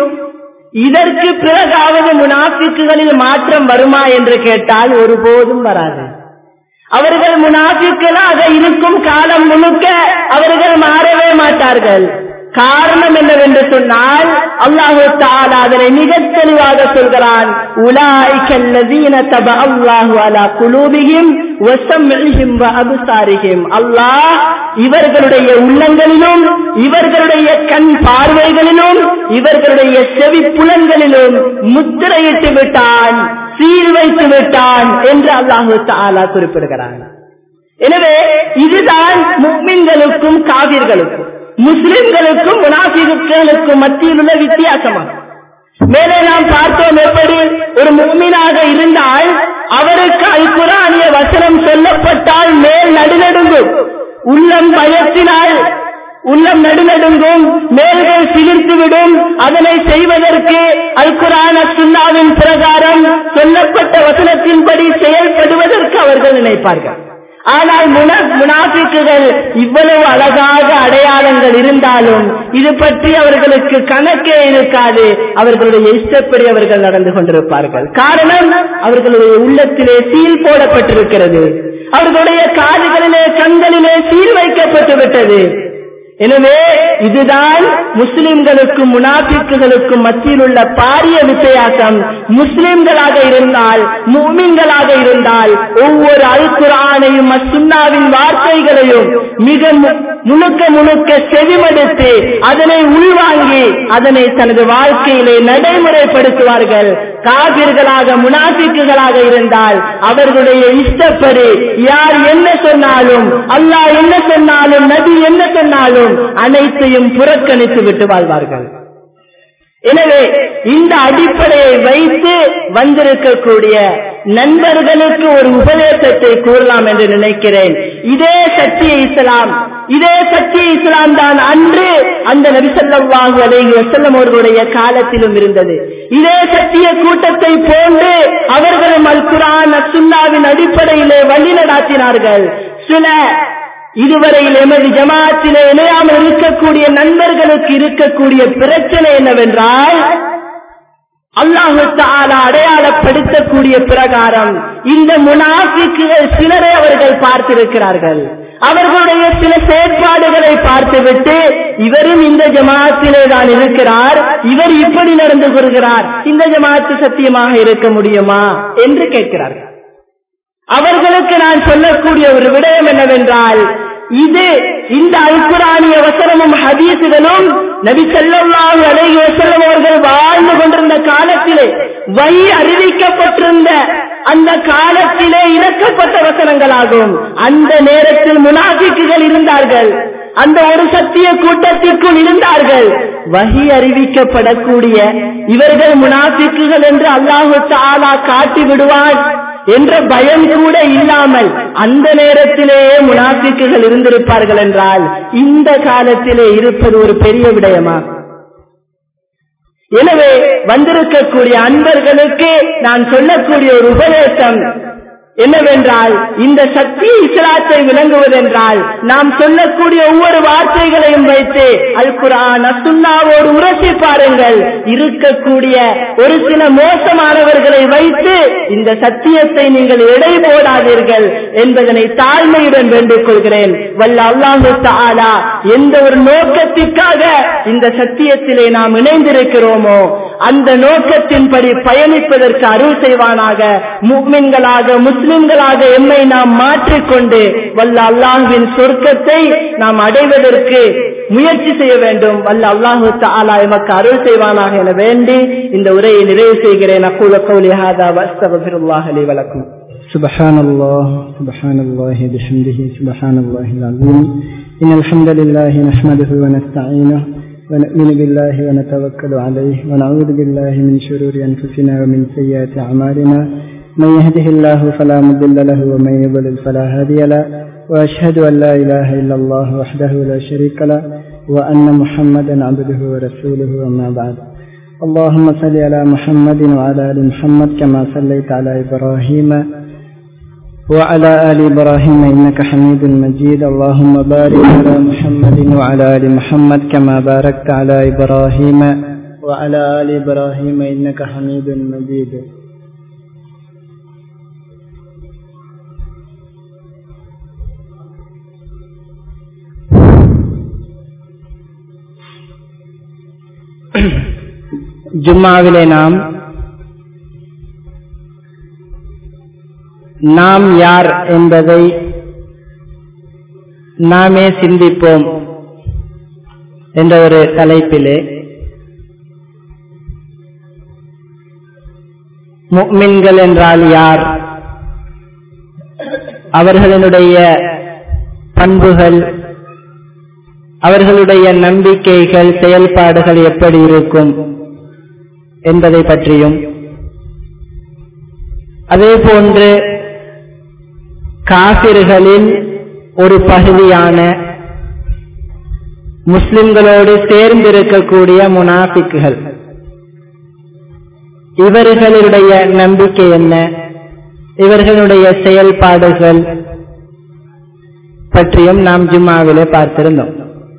இதற்கு பிறகாவது முனாஃபிக்குகளில் மாற்றம் வருமா என்று கேட்டால் ஒருபோதும் வராது அவர்கள் முனாஃபிக்களாக இருக்கும் காலம் முழுக்க அவர்கள் மாறவே மாட்டார்கள் காரணம் என்னவென்று சொன்னால் அல்லாஹு தாலா அதனை மிக தெளிவாக சொல்கிறான் உலாய்கல்லதீன தப அல்லாஹு அலா குலூபிஹிம் வசம்இஹிம் வ அப்சாரிஹிம் அல்லாஹ் இவர்களுடைய உள்ளங்களிலும் இவர்களுடைய கண் பார்வைகளிலும் இவர்களுடைய செவி புலன்களிலும் முத்திரையிட்டு விட்டான் சீர் வைத்து விட்டான் என்று அல்லாஹு தாலா குறிப்பிடுகிறான் எனவே இதுதான் முக்மின்களுக்கும் காவிர்களுக்கும் முஸ்லிம்களுக்கும் முனாஃபிகளுக்கும் மத்தியில் உள்ள வித்தியாசமாகும் மேலே நாம் பார்த்தோம் எப்படி ஒரு முக்மீனாக இருந்தால் அவருக்கு அல்குரானிய வசனம் சொல்லப்பட்டால் மேல் நடுநடுங்கும் உள்ளம் பயத்தினால் உள்ளம் நடுநடுங்கும் மேல்கள் சிலிர்த்துவிடும் அதனை செய்வதற்கு அல்குரான சுண்ணாவின் பிரகாரம் சொல்லப்பட்ட வசனத்தின்படி செயல்படுவதற்கு அவர்கள் நினைப்பார்கள் ஆனால் முனாஃபிக்குகள் இவ்வளவு அழகாக அடையாளங்கள் இருந்தாலும் இது பற்றி அவர்களுக்கு கணக்கே இருக்காது அவர்களுடைய இஷ்டப்படி அவர்கள் நடந்து கொண்டிருப்பார்கள் காரணம் அவர்களுடைய உள்ளத்திலே சீல் போடப்பட்டிருக்கிறது அவர்களுடைய காதுகளிலே கண்களிலே சீல் வைக்கப்பட்டு விட்டது எனவே இதுதான் முஸ்லிம்களுக்கும் முனாபிக்குகளுக்கும் மத்தியில் உள்ள பாரிய வித்தியாசம் முஸ்லிம்களாக இருந்தால் மூமின்களாக இருந்தால் ஒவ்வொரு அல்குரானையும் அசுன்னாவின் வார்த்தைகளையும் மிக முழுக்க முழுக்க செவிமடுத்து அதனை உள்வாங்கி அதனை தனது வாழ்க்கையிலே நடைமுறைப்படுத்துவார்கள் காவிர்களாக முனாபிக்குகளாக இருந்தால் அவர்களுடைய இஷ்டப்படி யார் என்ன சொன்னாலும் அல்லாஹ் என்ன சொன்னாலும் நபி என்ன சொன்னாலும் அனைத்தையும் புறக்கணித்து விட்டு வாழ்வார்கள் எனவே இந்த அடிப்படையை வைத்து வந்திருக்கக்கூடிய நண்பர்களுக்கு ஒரு உபதேசத்தை கூறலாம் என்று நினைக்கிறேன் இதே சத்திய இஸ்லாம் இதே சத்திய இஸ்லாம் தான் அன்று அந்த நபிசல்லாஹு அலைஹி வசல்லம் அவர்களுடைய காலத்திலும் இருந்தது இதே சத்திய கூட்டத்தை போன்று அவர்களும் அல் குரான் சுன்னாவின் அடிப்படையிலே வழி நடாத்தினார்கள் சில இதுவரையில் எமது ஜமாத்திலே இணையாமல் இருக்கக்கூடிய நண்பர்களுக்கு இருக்கக்கூடிய பிரச்சனை என்னவென்றால் அல்லாஹு தாலா அடையாளப்படுத்தக்கூடிய பிரகாரம் இந்த முனாஃபிக்குகள் சிலரை அவர்கள் பார்த்திருக்கிறார்கள் அவர்களுடைய சில செயற்பாடுகளை பார்த்துவிட்டு இவரும் இந்த ஜமாத்திலே தான் இருக்கிறார் இவர் இப்படி நடந்து கொள்கிறார் இந்த ஜமாத்து சத்தியமாக இருக்க முடியுமா என்று கேட்கிறார்கள் அவர்களுக்கு நான் சொல்லக்கூடிய ஒரு விடயம் என்னவென்றால் இது இந்த அல்குரானிய வசனமும் ஹதீசுகளும் நபி செல்லல்லாஹு அலைஹி வஸல்லம் அவர்கள் வாழ்ந்து கொண்டிருந்த காலத்திலே வை அறிவிக்கப்பட்டிருந்த அந்த காலத்திலே இறக்கப்பட்ட வசனங்களாகும் அந்த நேரத்தில் முனாஃபிக்குகள் இருந்தார்கள் அந்த ஒரு சத்திய கூட்டத்திற்குள் இருந்தார்கள் வகி அறிவிக்கப்படக்கூடிய இவர்கள் முனாஃபிக்குகள் என்று அல்லாஹு தாலா காட்டி விடுவான் என்ற பயம் கூட இல்லாமல் அந்த நேரத்திலேயே முனாஃபிக்குகள் இருந்திருப்பார்கள் என்றால் இந்த காலத்திலே இருப்பது ஒரு பெரிய விடயமா எனவே வந்திருக்கக்கூடிய அன்பர்களுக்கு நான் சொல்லக்கூடிய ஒரு உபதேசம் என்னவென்றால் இந்த சக்தி இஸ்லாத்தை விளங்குவதென்றால் நாம் சொல்லக்கூடிய ஒவ்வொரு வார்த்தைகளையும் வைத்து அல் குரான் சுண்ணாவோடு உரசி பாருங்கள் இருக்கக்கூடிய ஒரு சில மோசமானவர்களை வைத்து இந்த சத்தியத்தை நீங்கள் எடை போடாதீர்கள் என்பதனை தாழ்மையுடன் வேண்டிக் கொள்கிறேன் வல்ல அல்லாஹு தாலா எந்த ஒரு நோக்கத்திற்காக இந்த சத்தியத்திலே நாம் இணைந்திருக்கிறோமோ அந்த நோக்கத்தின்படி பயணிப்பதற்கு அருள் செய்வானாக முக்மின்களாக முஸ்லிம்களாக எம்மை நாம் மாற்றிக்கொண்டு வல்ல அல்லாஹுவின் சொர்க்கத்தை நாம் அடைவதற்கு முயற்சி செய்ய வேண்டும் வல்ல அல்லாஹு தாலா எமக்கு அருள் செய்வானாக என வேண்டி இந்த உரையை நிறைவு செய்கிறேன் அக்கூல கௌலி ஹாதா வஸ்தபபிருல்லாஹ் அலி வலக்கும் سبحان الله سبحان الله بحمده سبحان الله العظيم إن الحمد لله نحمده ونستعينه ونؤمن بالله ونتوكل عليه ونعوذ بالله من شرور أنفسنا ومن سيئات أعمالنا من يهده الله فلا مضل له ومن يضلل فلا هادي له وأشهد أن لا إله إلا الله وحده لا شريك له وأن محمدا عبده ورسوله أما بعد اللهم صل على محمد وعلى آل محمد كما صليت على إبراهيم وعلى آل إبراهيم إنك حميد مجيد اللهم بارك على محمد وعلى آل محمد كما باركت على إبراهيم وعلى آل إبراهيم إنك حميد مجيد ஜும்மாவிலே நாம் நாம் யார் என்பதை நாமே சிந்திப்போம் என்ற ஒரு தலைப்பிலே முக்மின்கள் என்றால் யார் அவர்களுடைய பண்புகள் அவர்களுடைய நம்பிக்கைகள் செயல்பாடுகள் எப்படி இருக்கும் என்பதை பற்றியும் அதே போன்று காபிர்களின் ஒரு பகுதியான முஸ்லிம்களோடு சேர்ந்திருக்கக்கூடிய முனாஃபிக்குகள் இவர்களுடைய நம்பிக்கை என்ன இவர்களுடைய செயல்பாடுகள் பற்றியும் நாம் ஜும்மாவிலே பார்த்திருந்தோம்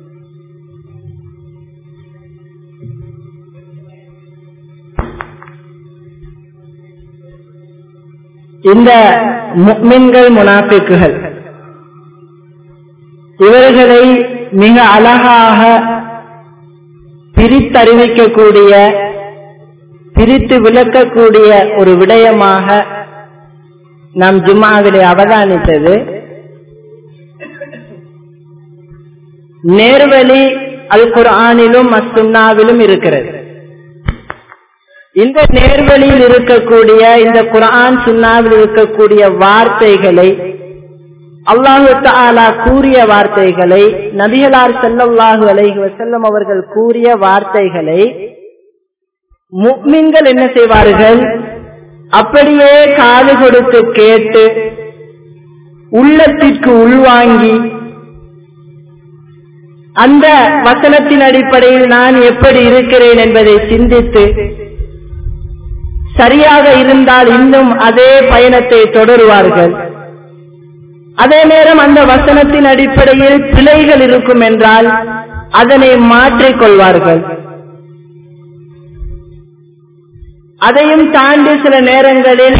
இந்த முக்மின்கள் முனாஃபிக்குகள் இவர்களை மிக அழகாக பிரித்தறிவிக்கக்கூடிய பிரித்து விளக்கக்கூடிய ஒரு விடயமாக நாம் ஜும்மாவிலே அவதானித்தது நேர்வழி அல் குர்ஆனிலும் அசுன்னாவிலும் இருக்கிறது இந்த நேர்வழியில் இருக்கக்கூடிய இந்த குரான் சுன்னாவில் இருக்கக்கூடிய வார்த்தைகளை அல்லாஹு தாலா கூறிய வார்த்தைகளை நபிகளார் செல்லல்லாஹு அலைஹி வசல்லம் அவர்கள் கூறிய வார்த்தைகளை முக்மின்கள் என்ன செய்வார்கள் அப்படியே காது கொடுத்து கேட்டு உள்ளத்திற்கு உள்வாங்கி அந்த வசனத்தின் அடிப்படையில் நான் எப்படி இருக்கிறேன் என்பதை சிந்தித்து சரியாக இருந்தால் இன்னும் அதே பயணத்தை தொடருவார்கள் அதே நேரம் அந்த வசனத்தின் அடிப்படையில் பிழைகள் இருக்கும் என்றால் அதனை மாற்றிக் கொள்வார்கள் அதையும் தாண்டி சில நேரங்களில்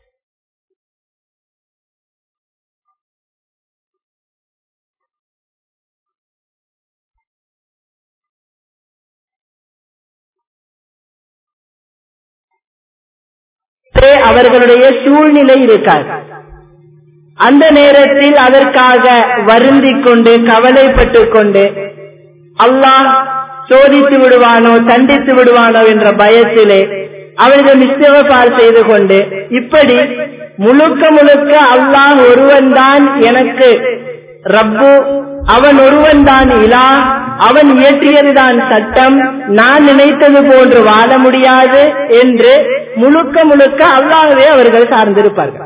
அவர்களுடைய சூழ்நிலை இருக்காது அந்த நேரத்தில் அதற்காக வருந்திக் கொண்டு கவலைப்பட்டுக் கொண்டு அல்லாஹ் சோதித்து விடுவானோ தண்டித்து விடுவானோ என்ற பயத்திலே அவர்கள் நிச்சயப்பால் செய்து கொண்டு இப்படி முழுக்க முழுக்க அல்லாஹ் ஒருவன் தான் எனக்கு ரப்பு அவன் ஒருவன் தான் இலா அவன் இயற்றியதுதான் சட்டம் நான் நினைத்தது போன்று வாழ முடியாது என்று முழுக்க முழுக்க அல்லாகவே அவர்கள் சார்ந்திருப்பார்கள்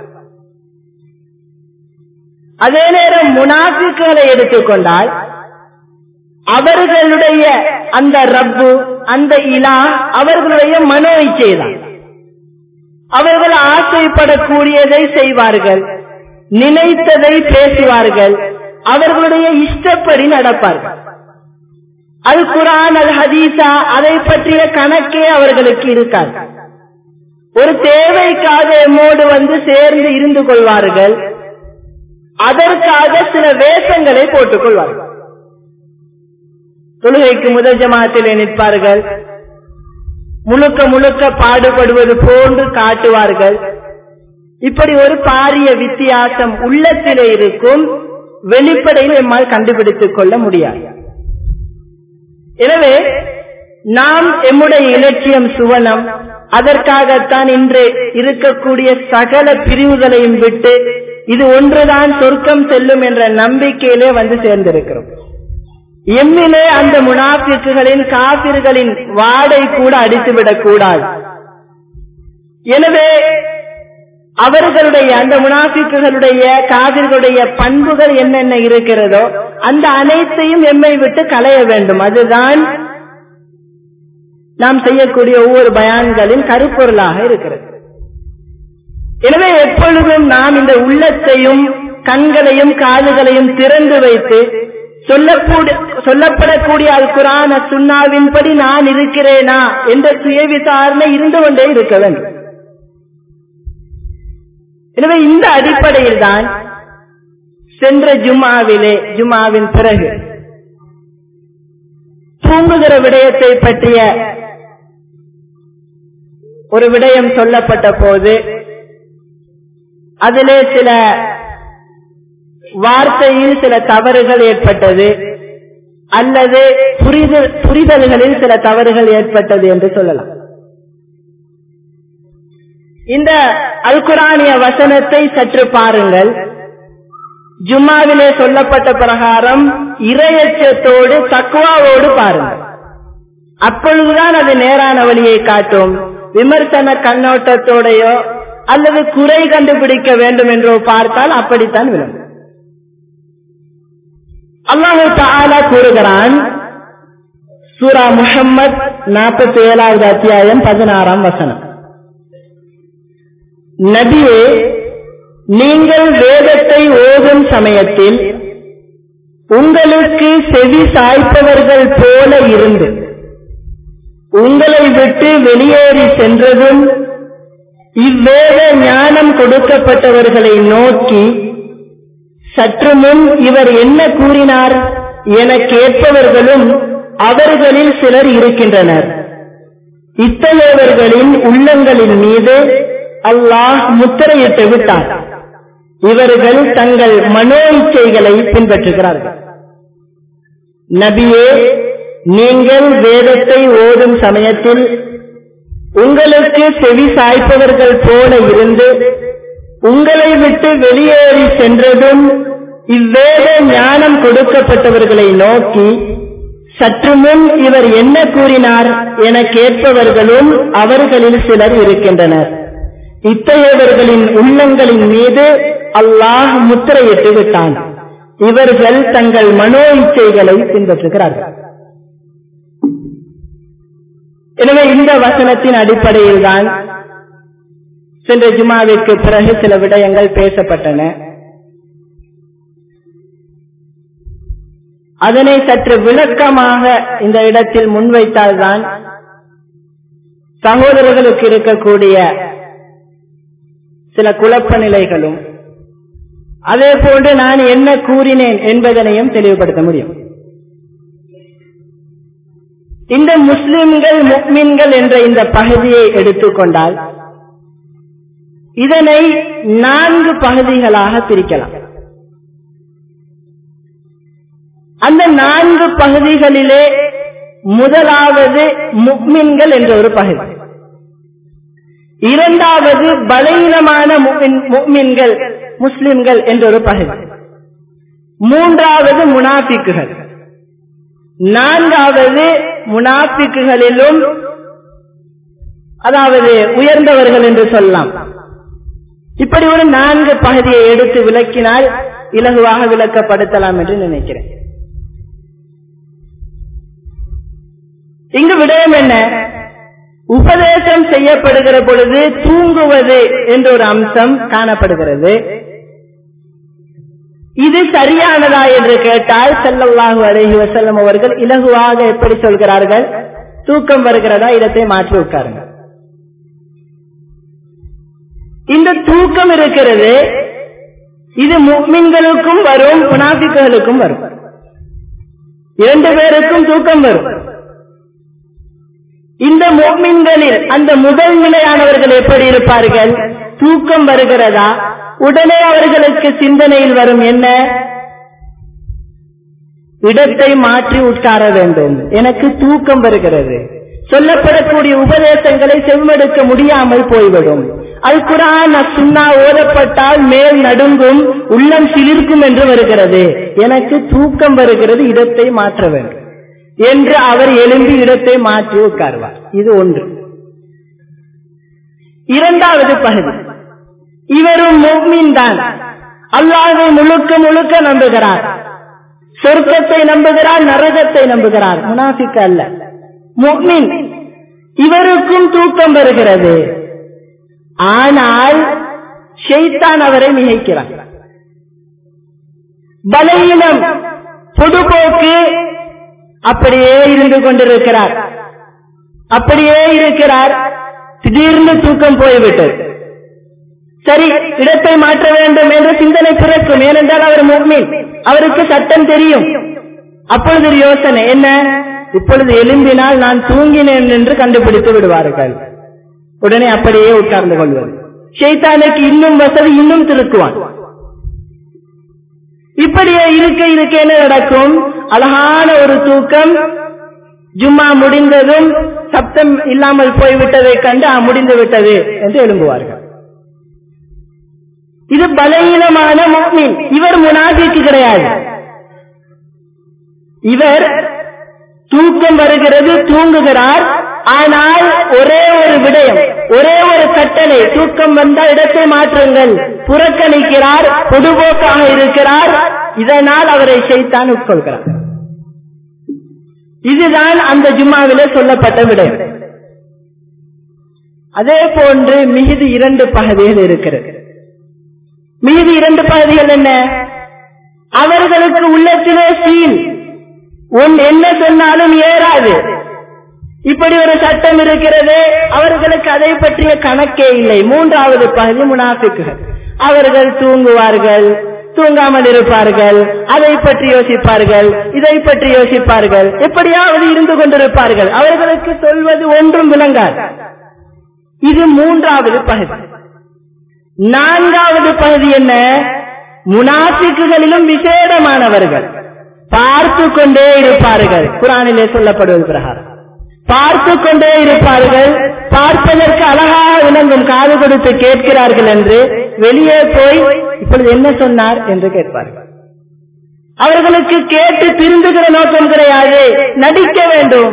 அதே நேரம் முனாஃபிக்குகளை எடுத்துக்கொண்டால் அவர்களுடைய அந்த ரப்பு அந்த இலா அவர்களுடைய மனோ இச்சைதான் அவர்கள் ஆசைப்படக்கூடியதை செய்வார்கள் நினைத்ததை பேசுவார்கள் அவர்களுடைய இஷ்டப்படி நடப்பார்கள் அது குரான் அது ஹதீசா அதை பற்றிய கணக்கே அவர்களுக்கு இருக்காது ஒரு தேவைக்காக எம்மோடு வந்து சேர்ந்து இருந்து கொள்வார்கள் அதற்காக சில வேஷங்களை போட்டுக் கொள்வார்கள் தொழுகைக்கு முதல் ஜமாத்திலே நிற்பார்கள் முழுக்க முழுக்க பாடுபடுவது போன்று காட்டுவார்கள் இப்படி ஒரு பாரிய வித்தியாசம் உள்ளத்திலே இருக்கும் வெளிப்படையில் எம்மால் கண்டுபிடித்துக் கொள்ள முடியாது எனவே நாம் எம்முடைய இலட்சியம் சுவனம் அதற்காகத்தான் இன்று இருக்கக்கூடிய சகல பிரிவுகளையும் விட்டு இது ஒன்றுதான் சொர்க்கம் செல்லும் என்ற நம்பிக்கையிலே வந்து சேர்ந்திருக்கிறோம் எம்மிலே அந்த முனாபிக்குகளின் காபிர்களின் வாடை கூட அடித்துவிடக் கூடாது எனவே அவர்களுடைய அந்த முனாபிக்குகளுடைய காவிர்களுடைய பண்புகள் என்னென்ன இருக்கிறதோ அந்த அனைத்தையும் எம்மை விட்டு களைய வேண்டும் அதுதான் நாம் செய்யக்கூடிய ஒவ்வொரு பயான்களின் கருப்பொருளாக இருக்கிறது எனவே எப்பொழுதும் நாம் இந்த உள்ளத்தையும் கண்களையும் காதுகளையும் திறந்து வைத்து சொல்லப்படக்கூடிய அல் குரான சுண்ணாவின்படி நான் இருக்கிறேனா என்ற சுய விசாரணை இருந்து கொண்டே இருக்க வேண்டும் எனவே இந்த அடிப்படையில் தான் சென்ற ஜும்மாவிலே ஜும்மாவின் பிறகு தூங்குகிற விடயத்தை பற்றிய ஒரு விடயம் சொல்லப்பட்ட போது அதிலே சில வார்த்தையில் சில தவறுகள் ஏற்பட்டது அல்லது புரிதல் புரிதல்களில் சில தவறுகள் ஏற்பட்டது என்று சொல்லலாம் இந்த அல்குரானிய வசனத்தை சற்று பாருங்கள் ஜும்மாவிலே சொல்லப்பட்ட பிரகாரம் இரையச்சத்தோடு தக்குவாவோடு பாருங்கள் அப்பொழுதுதான் அது நேரான வழியை காட்டும் விமர்சன கண்ணோட்டத்தோடையோ அல்லது குறை கண்டுபிடிக்க வேண்டும் என்றோ பார்த்தால் அப்படித்தான் விளங்கும் அல்லாஹு தாலா கூறுகிறான் சூரா முகம்மது நாற்பத்தி ஏழாவது அத்தியாயம் பதினாறாம் வசனம் நபியே நீங்கள் வேதத்தை ஓதும் சமயத்தில் உங்களுக்கு செவி சாய்ப்பவர்கள் போல இருந்து உங்களை விட்டு வெளியேறி சென்றதும் இவ்வேத ஞானம் கொடுக்கப்பட்டவர்களை நோக்கி சற்று முன் இவர் என்ன கூறினார் என கேட்பவர்களும் அவர்களில் சிலர் இருக்கின்றனர் இத்தகையவர்களின் உள்ளங்களின் மீது அல்லாஹ் முத்திரையிட்டு விட்டார் இவர்கள் தங்கள் மனோ இச்சைகளை பின்பற்றுகிறார்கள் நபியே நீங்கள் வேதத்தை ஓதும் சமயத்தில் உங்களுக்கு செவி சாய்ப்பவர்கள் போல இருந்து உங்களை விட்டு வெளியேறி சென்றதும் இவ்வேத ஞானம் கொடுக்கப்பட்டவர்களை நோக்கி சற்று முன் இவர் என்ன கூறினார் என கேட்பவர்களும் அவர்களில் சிலர் இருக்கின்றனர் இத்தகையவர்களின் உள்ளங்களின் மீது அல்லாஹ் முத்திரையிட்டு விட்டான் இவர்கள் தங்கள் மனோ இச்சைகளை பின்பற்றுகிறார்கள் எனவே இந்த வசனத்தின் அடிப்படையில் தான் சென்ற ஜுமாவிற்கு பிறகு சில விடயங்கள் பேசப்பட்டன அதனை சற்று விளக்கமாக இந்த இடத்தில் முன்வைத்தால்தான் சகோதரர்களுக்கு இருக்கக்கூடிய சில குழப்ப நிலைகளும் அதே போன்று நான் என்ன கூறினேன் என்பதனையும் தெளிவுபடுத்த முடியும் இந்த முஸ்லிம்கள் முக்மின்கள் என்ற இந்த பகுதியை எடுத்துக்கொண்டால் இதனை நான்கு பகுதிகளாக பிரிக்கலாம் அந்த நான்கு பகுதிகளிலே முதலாவது முக்மின்கள் என்ற ஒரு பகுதி இரண்டாவது பலவீனமான முக்மின்கள் முஸ்லிம்கள் என்ற ஒரு பகுதி மூன்றாவது முனாபிக்குகள் நான்காவது முனாபிக்குகளிலும் அதாவது உயர்ந்தவர்கள் என்று சொல்லலாம் இப்படி ஒரு நான்கு பகுதியை எடுத்து விளக்கினால் இலகுவாக விளக்கப்படுத்தலாம் என்று நினைக்கிறேன் இங்கு விடயம் என்ன உபதேசம் செய்யப்படுகிற பொழுது தூங்குவது என்ற ஒரு அம்சம் காணப்படுகிறது இது சரியானதா என்று கேட்டால் செல்லல்லாஹு அலைஹி வசல்லம் அவர்கள் இலகுவாக எப்படி சொல்கிறார்கள் தூக்கம் வருகிறதா இடத்தை மாற்றி உட்காருங்க இந்த தூக்கம் இருக்கிறது இது முக்மின்களுக்கும் வரும் முனாபிக்குகளுக்கும் வரும் இரண்டு பேருக்கும் தூக்கம் வரும் இந்த மோமின்களில் அந்த முதல் நிலையானவர்கள் எப்படி இருப்பார்கள் தூக்கம் வருகிறதா உடனே அவர்களுக்கு சிந்தனையில் வரும் என்ன இடத்தை மாற்றி உட்கார வேண்டும் எனக்கு தூக்கம் வருகிறது சொல்லப்படக்கூடிய உபதேசங்களை செவ்வெடுக்க முடியாமல் போய்விடும் அல் குரான் சுண்ணா ஓதப்பட்டால் மேல் நடுங்கும் உள்ளம் சிலிர்க்கும் என்று வருகிறது எனக்கு தூக்கம் வருகிறது இடத்தை மாற்ற வேண்டும் என்று அவர் எழும்பி இடத்தை மாற்றி உட்கார்வார் இது ஒன்று இரண்டாவது பகுதி இவரும் முக்மின் தான் அல்லாஹை முழுக்க முழுக்க நம்புகிறார் சொர்க்கத்தை நம்புகிறார் நரகத்தை நம்புகிறார் முனாஃபிக் அல்ல முக்மின் இவருக்கும் தூக்கம் வருகிறது ஆனால் ஷெய்தான் அவரை மிகைக்கிறார் பலவீனம் பொதுபோக்கு அப்படியே இருந்து கொண்டிருக்கிறார் அப்படியே இருக்கிறார் திடீர்னு தூக்கம் போய்விட்டது சரி இடத்தை மாற்ற வேண்டும் என்ற சிந்தனை பிறக்கும் ஏனென்றால் அவர் முக்மின் அவருக்கு சட்டம் தெரியும் அப்பொழுது ஒரு யோசனை என்ன இப்பொழுது எழும்பினால் நான் தூங்கினேன் என்று கண்டுபிடித்து விடுவார்கள் உடனே அப்படியே உட்கார்ந்து கொள்வது ஷெய்தானுக்கு இன்னும் வசதி இன்னும் திருக்குவான் இப்படியே இருக்க இருக்க என்ன நடக்கும் அழகான ஒரு தூக்கம் ஜும்மா முடிந்ததும் சப்தம் இல்லாமல் போய்விட்டதை கண்டு முடிந்து விட்டது என்று எழும்புவார்கள் இது பலவீனமான முக்மின் இவர் முனாபிக்கு கிடையாது இவர் தூக்கம் வருகிறது தூங்குகிறார் ஆனால் ஒரே ஒரு விடயம் ஒரே ஒரு கட்டளை தூக்கம் வந்தால் இடத்தை மாற்றுங்கள் புறக்கணிக்கிறார் பொதுபோக்காக இருக்கிறார் இதனால் அவரை செய்தான் உட்கொள்கிறார் இதுதான் அந்த ஜும்மாவிலே சொல்லப்பட்ட விடயம் அதே போன்று மிகுதி இரண்டு பகுதிகள் இருக்கிறது மீதி இரண்டு பகுதிகள் என்ன அவர்களுக்கு உள்ளத்திலே சீல் உன் என்ன சொன்னாலும் ஏறாது இப்படி ஒரு சட்டம் இருக்கிறது அவர்களுக்கு அதை பற்றிய கணக்கே இல்லை மூன்றாவது பகுதி முனாஃபிக்குகள் அவர்கள் தூங்குவார்கள் தூங்காமல் இருப்பார்கள் அதை பற்றி யோசிப்பார்கள் இதை பற்றி யோசிப்பார்கள் எப்படியாவது இருந்து கொண்டிருப்பார்கள் அவர்களுக்கு சொல்வது ஒன்றும் விளங்காது இது மூன்றாவது பகுதி நான்காவது பகுதி என்ன முனாஃபிக்குகளிலும் விசேடமானவர்கள் பார்த்து கொண்டே இருப்பார்கள் குரானிலே சொல்லப்படுவது பிரகாரம் பார்த்து கொண்டே இருப்பார்கள் பார்ப்பதற்கு அழகாக விளங்கும் காது கொடுத்து கேட்கிறார்கள் என்று வெளியே போய் இப்பொழுது என்ன சொன்னார் என்று கேட்பார்கள் அவர்களுக்கு கேட்டு திருந்துகிற நோக்கம் கிடையாது நடிக்க வேண்டும்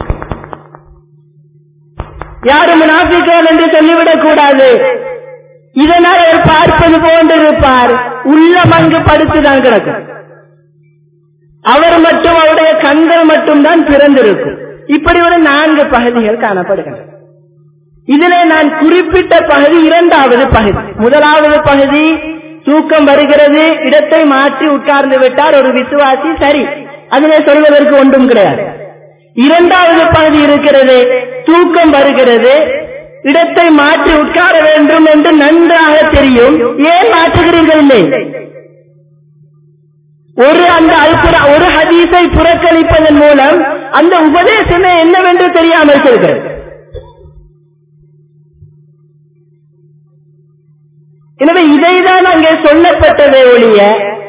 யாரும் முனாஃபிக்கள் என்று சொல்லிவிடக் கூடாது இதனால் அவர் பார்ப்பது போன்றிருப்பார் உள்ளம் அங்கு படுத்துதான் கிடக்கும் அவர் மட்டும் அவருடைய கண்கள் மட்டும்தான் பிறந்திருக்கும் இப்படி ஒரு நான்கு பகுதிகள் காணப்படுகின்றன இதிலே நான் குறிப்பிட்ட பகுதி இரண்டாவது பகுதி முதலாவது பகுதி தூக்கம் வருகிறது இடத்தை மாற்றி உட்கார்ந்து விட்டார் ஒரு விசுவாசி சரி அதிலே சொல்வதற்கு ஒன்றும் கிடையாது இரண்டாவது பகுதி இருக்கிறது தூக்கம் வருகிறது இடத்தை மாற்றி உட்கார வேண்டும் என்று நன்றாக தெரியும் ஏன் மாற்றுகிறீர்கள் இல்லை ஒரு அந்த அல்புற ஒரு ஹதீஸை புறக்கணிப்பதன் மூலம் அந்த உபதேசமே என்னவென்று தெரியாமல் இருக்கிறது எனவே இதைதான் அங்கே சொல்லப்பட்டதே ஒழிய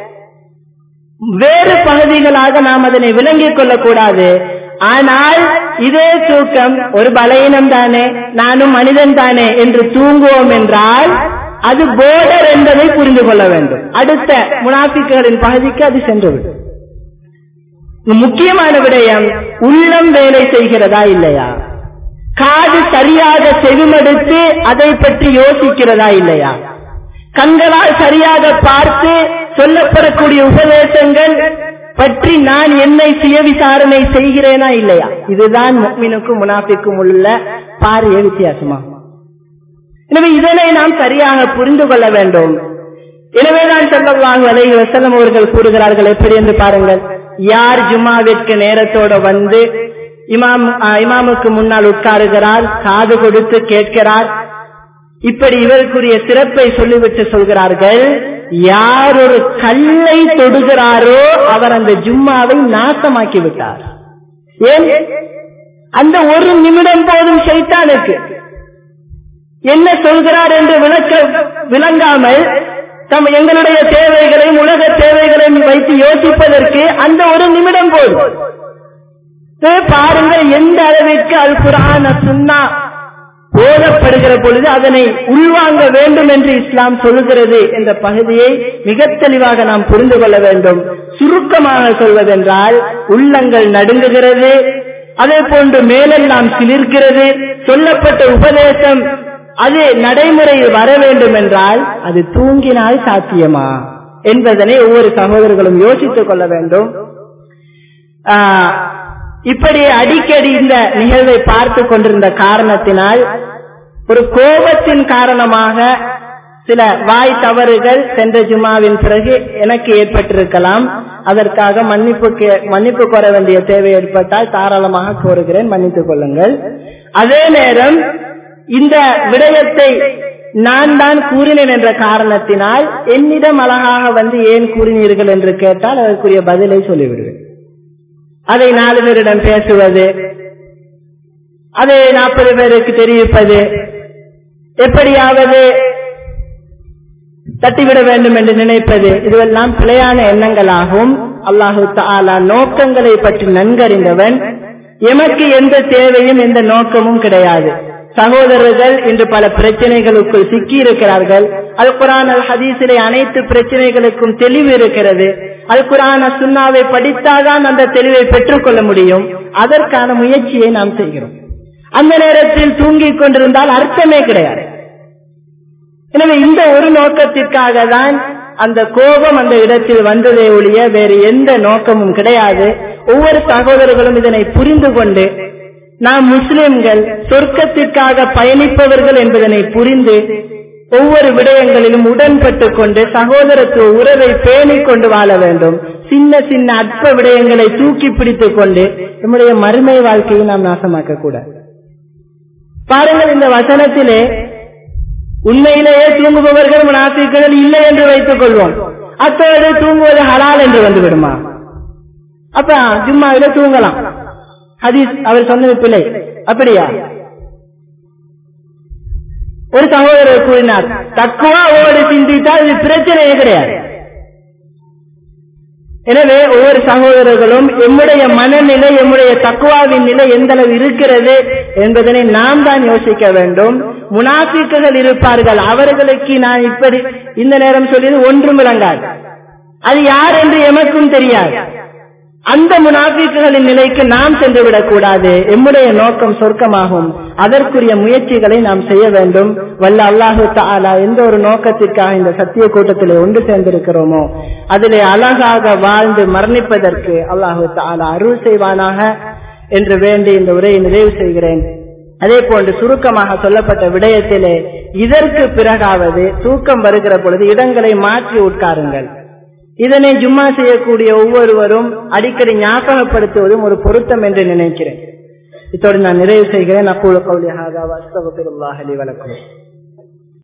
வேறு பகுதிகளாக நாம் அதனை விளங்கிக் கொள்ளக்கூடாது ஆனால் இதே தூக்கம் ஒரு பலவீனம் தானே நானும் மனிதன் தானே என்று தூங்குவோம் என்றால் அது போர்டர் என்பதை புரிந்து கொள்ள வேண்டும் அடுத்த முனாஃபிக்குகளின் பகுதிக்கு அது சென்றுவிடும் முக்கியமான விடயம் உள்ளம் வேலை செய்கிறதா இல்லையா காது சரியாக செவிமடுத்து அதை பற்றி யோசிக்கிறதா இல்லையா கண்களால் சரியாக பார்த்து சொல்லப்படக்கூடிய உபதேசங்கள் பற்றி நான் என்னை சுய விசாரணை செய்கிறேனா இல்லையா இதுதான் முக்மினுக்கும் முனாஃபிக்கும் உள்ள பாரிய வித்தியாசமா எனவே இதனை நாம் சரியாக புரிந்து கொள்ள வேண்டும் எனவேதான் செல்லவாங்க அலைஹி வசல்லம் அவர்கள் கூறுகிறார்கள் எப்படி என்று பாருங்கள் யார் ஜும்மாவிற்கு நேரத்தோட வந்து இமாம் இமாமுக்கு முன்னால் உட்காருகிறார் காது கொடுத்து கேட்கிறார் இப்படி இவருக்குரிய சிறப்பை சொல்லிவிட்டு சொல்கிறார்கள் யார் ஒரு கல்லை தொடுகிறாரோ அவர் அந்த ஜும்மாவை நாசமாக்கி விட்டார் ஏன் அந்த ஒரு நிமிடம் போதும் சைத்தானுக்கு என்ன சொல்கிறார் என்று விளக்க விளங்காமல் தம் எங்களுடைய தேவைகளையும் உலக தேவைகளையும் வைத்து யோசிப்பதற்கு அந்த ஒரு நிமிடம் போதும் பாருங்கள் எந்த அளவிற்கு அல் குரான சுன்னா போதப்படுகிற பொழுது அதனை உள்வாங்க வேண்டும் என்று இஸ்லாம் சொல்லுகிறது என்ற பகுதியை மிக தெளிவாக நாம் புரிந்து கொள்ள வேண்டும் சுருக்கமாக சொல்வதென்றால் உள்ளங்கள் நடுங்குகிறது அதே போன்று மேலெல்லாம் சிலிர்க்கிறது சொல்லப்பட்ட உபதேசம் அது நடைமுறையில் வர வேண்டும் என்றால் அது தூங்கினால் சாத்தியமா என்பதனை ஒவ்வொரு சகோதரர்களும் யோசித்துக் கொள்ள வேண்டும் இப்படி அடிக்கடி இந்த நிகழ்வை பார்த்து கொண்டிருந்த காரணத்தினால் ஒரு கோபத்தின் காரணமாக சில வாய் தவறுகள் சென்ற ஜுமாவின் பிறகு எனக்கு ஏற்பட்டிருக்கலாம் அதற்காக மன்னிப்பு மன்னிப்பு கோர வேண்டிய தேவை ஏற்பட்டால் தாராளமாக கோருகிறேன் மன்னித்துக் கொள்ளுங்கள் அதே நேரம் இந்த விடயத்தை நான் தான் கூறினேன் என்ற காரணத்தினால் என்னிடம் அழகாக வந்து ஏன் கூறினீர்கள் என்று கேட்டால் அதற்குரிய பதிலை சொல்லிவிடுவேன் அதை நாலு பேரிடம் பேசுவது அதை நாற்பது பேருக்கு தெரிவிப்பது எப்படியாவது தட்டிவிட வேண்டும் என்று நினைப்பது இதுவெல்லாம் பிழையான எண்ணங்களாகும் அல்லாஹு தாலா நோக்கங்களை பற்றி நன்கறிந்தவன் எமக்கு எந்த தேவையும் எந்த நோக்கமும் கிடையாது சகோதரர்கள் இன்று பல பிரச்சனைகளுக்குள் சிக்கி இருக்கிறார்கள் அல் குரான் அல் ஹதீஸிலே அனைத்து பிரச்சனைகளுக்கும் தெளிவு இருக்கிறது அல் குரான் சுன்னாவை படித்தால்தான் அந்த தெளிவை பெற்றுக்கொள்ள முடியும் அதற்கான முயற்சியை நாம் செய்கிறோம் அந்த நேரத்தில் தூங்கிக் கொண்டிருந்தால் அர்த்தமே கிடையாது எனவே இந்த ஒரு நோக்கத்திற்காக தான் அந்த கோபம் அந்த இடத்தில் வந்ததே ஒழிய வேறு எந்த நோக்கமும் கிடையாது ஒவ்வொரு சகோதரர்களும் இதனை புரிந்து கொண்டு நாம் முஸ்லிம்கள் சொர்க்கத்திற்காக பயணிப்பவர்கள் என்பதனை புரிந்து ஒவ்வொரு விடயங்களிலும் உடன்பட்டு கொண்டு சகோதரத்துவ உறவை பேணிக் கொண்டு வாழ வேண்டும் சின்ன சின்ன அற்ப விடயங்களை தூக்கி பிடித்துக் கொண்டு நம்முடைய மறுமை வாழ்க்கையை நாம் நாசமாக்க கூடாது பாருங்கள் இந்த வசனத்திலே உண்மையிலேயே தூங்குபவர்கள் முனாஃபிக்குகள் இல்லை என்று வைத்துக் கொள்வோம் அத்தோடு தூங்குவது ஹலால் என்று வந்து விடுமா அப்ப ஜும்மாவில தூங்கலாம் ஹதீஸ் அவர் சொன்னது பிள்ளை அப்படியா ஒரு சகோதரர் கூறினார் தக்குவாவோடு சிந்தித்தால் இது பிரச்சனையே கிடையாது எனவே ஒவ்வொரு சகோதரர்களும் எம்முடைய மனநிலை எம்முடைய தக்குவாவின் நிலை எந்த அளவு இருக்கிறது என்பதனை நாம் தான் யோசிக்க வேண்டும் முனாஃபிக்குகள் இருப்பார்கள் அவர்களுக்கு நான் இப்படி இந்த நேரம் சொல்லியது ஒன்றும் விளங்காது அது யார் என்று எமக்கும் தெரியாது அந்த முனாஃபிக்குகளின் நிலைக்கு நாம் சென்று விடக்கூடாது எம்முடைய நோக்கம் சொர்க்கமாகும் அதற்குரிய முயற்சிகளை நாம் செய்ய வேண்டும் வல்ல அல்லாஹு தாலா எந்த ஒரு நோக்கத்திற்காக இந்த சத்திய கூட்டத்தில் ஒன்று சேர்ந்திருக்கிறோமோ அதிலே அழகாக வாழ்ந்து மரணிப்பதற்கு அல்லாஹு தாலா அருள் செய்வானாக என்று வேண்டி இந்த உரையை நிறைவு செய்கிறேன் அதே போன்று சுருக்கமாக சொல்லப்பட்ட விடயத்திலே இதற்கு பிறகாவது தூக்கம் வருகிற பொழுது இடங்களை மாற்றி உட்காருங்கள் இதனை ஜும்மா செய்யக்கூடிய ஒவ்வொருவரும் அடிக்கடி ஞாபகப்படுத்துவதும் ஒரு பொருத்தம் என்று நினைக்கிறேன் இத்தோடு நான் நிறைவு செய்கிறேன் அப்போது கௌலி ஹாதா வஸ்தவபில்லாஹலி வழக்கம்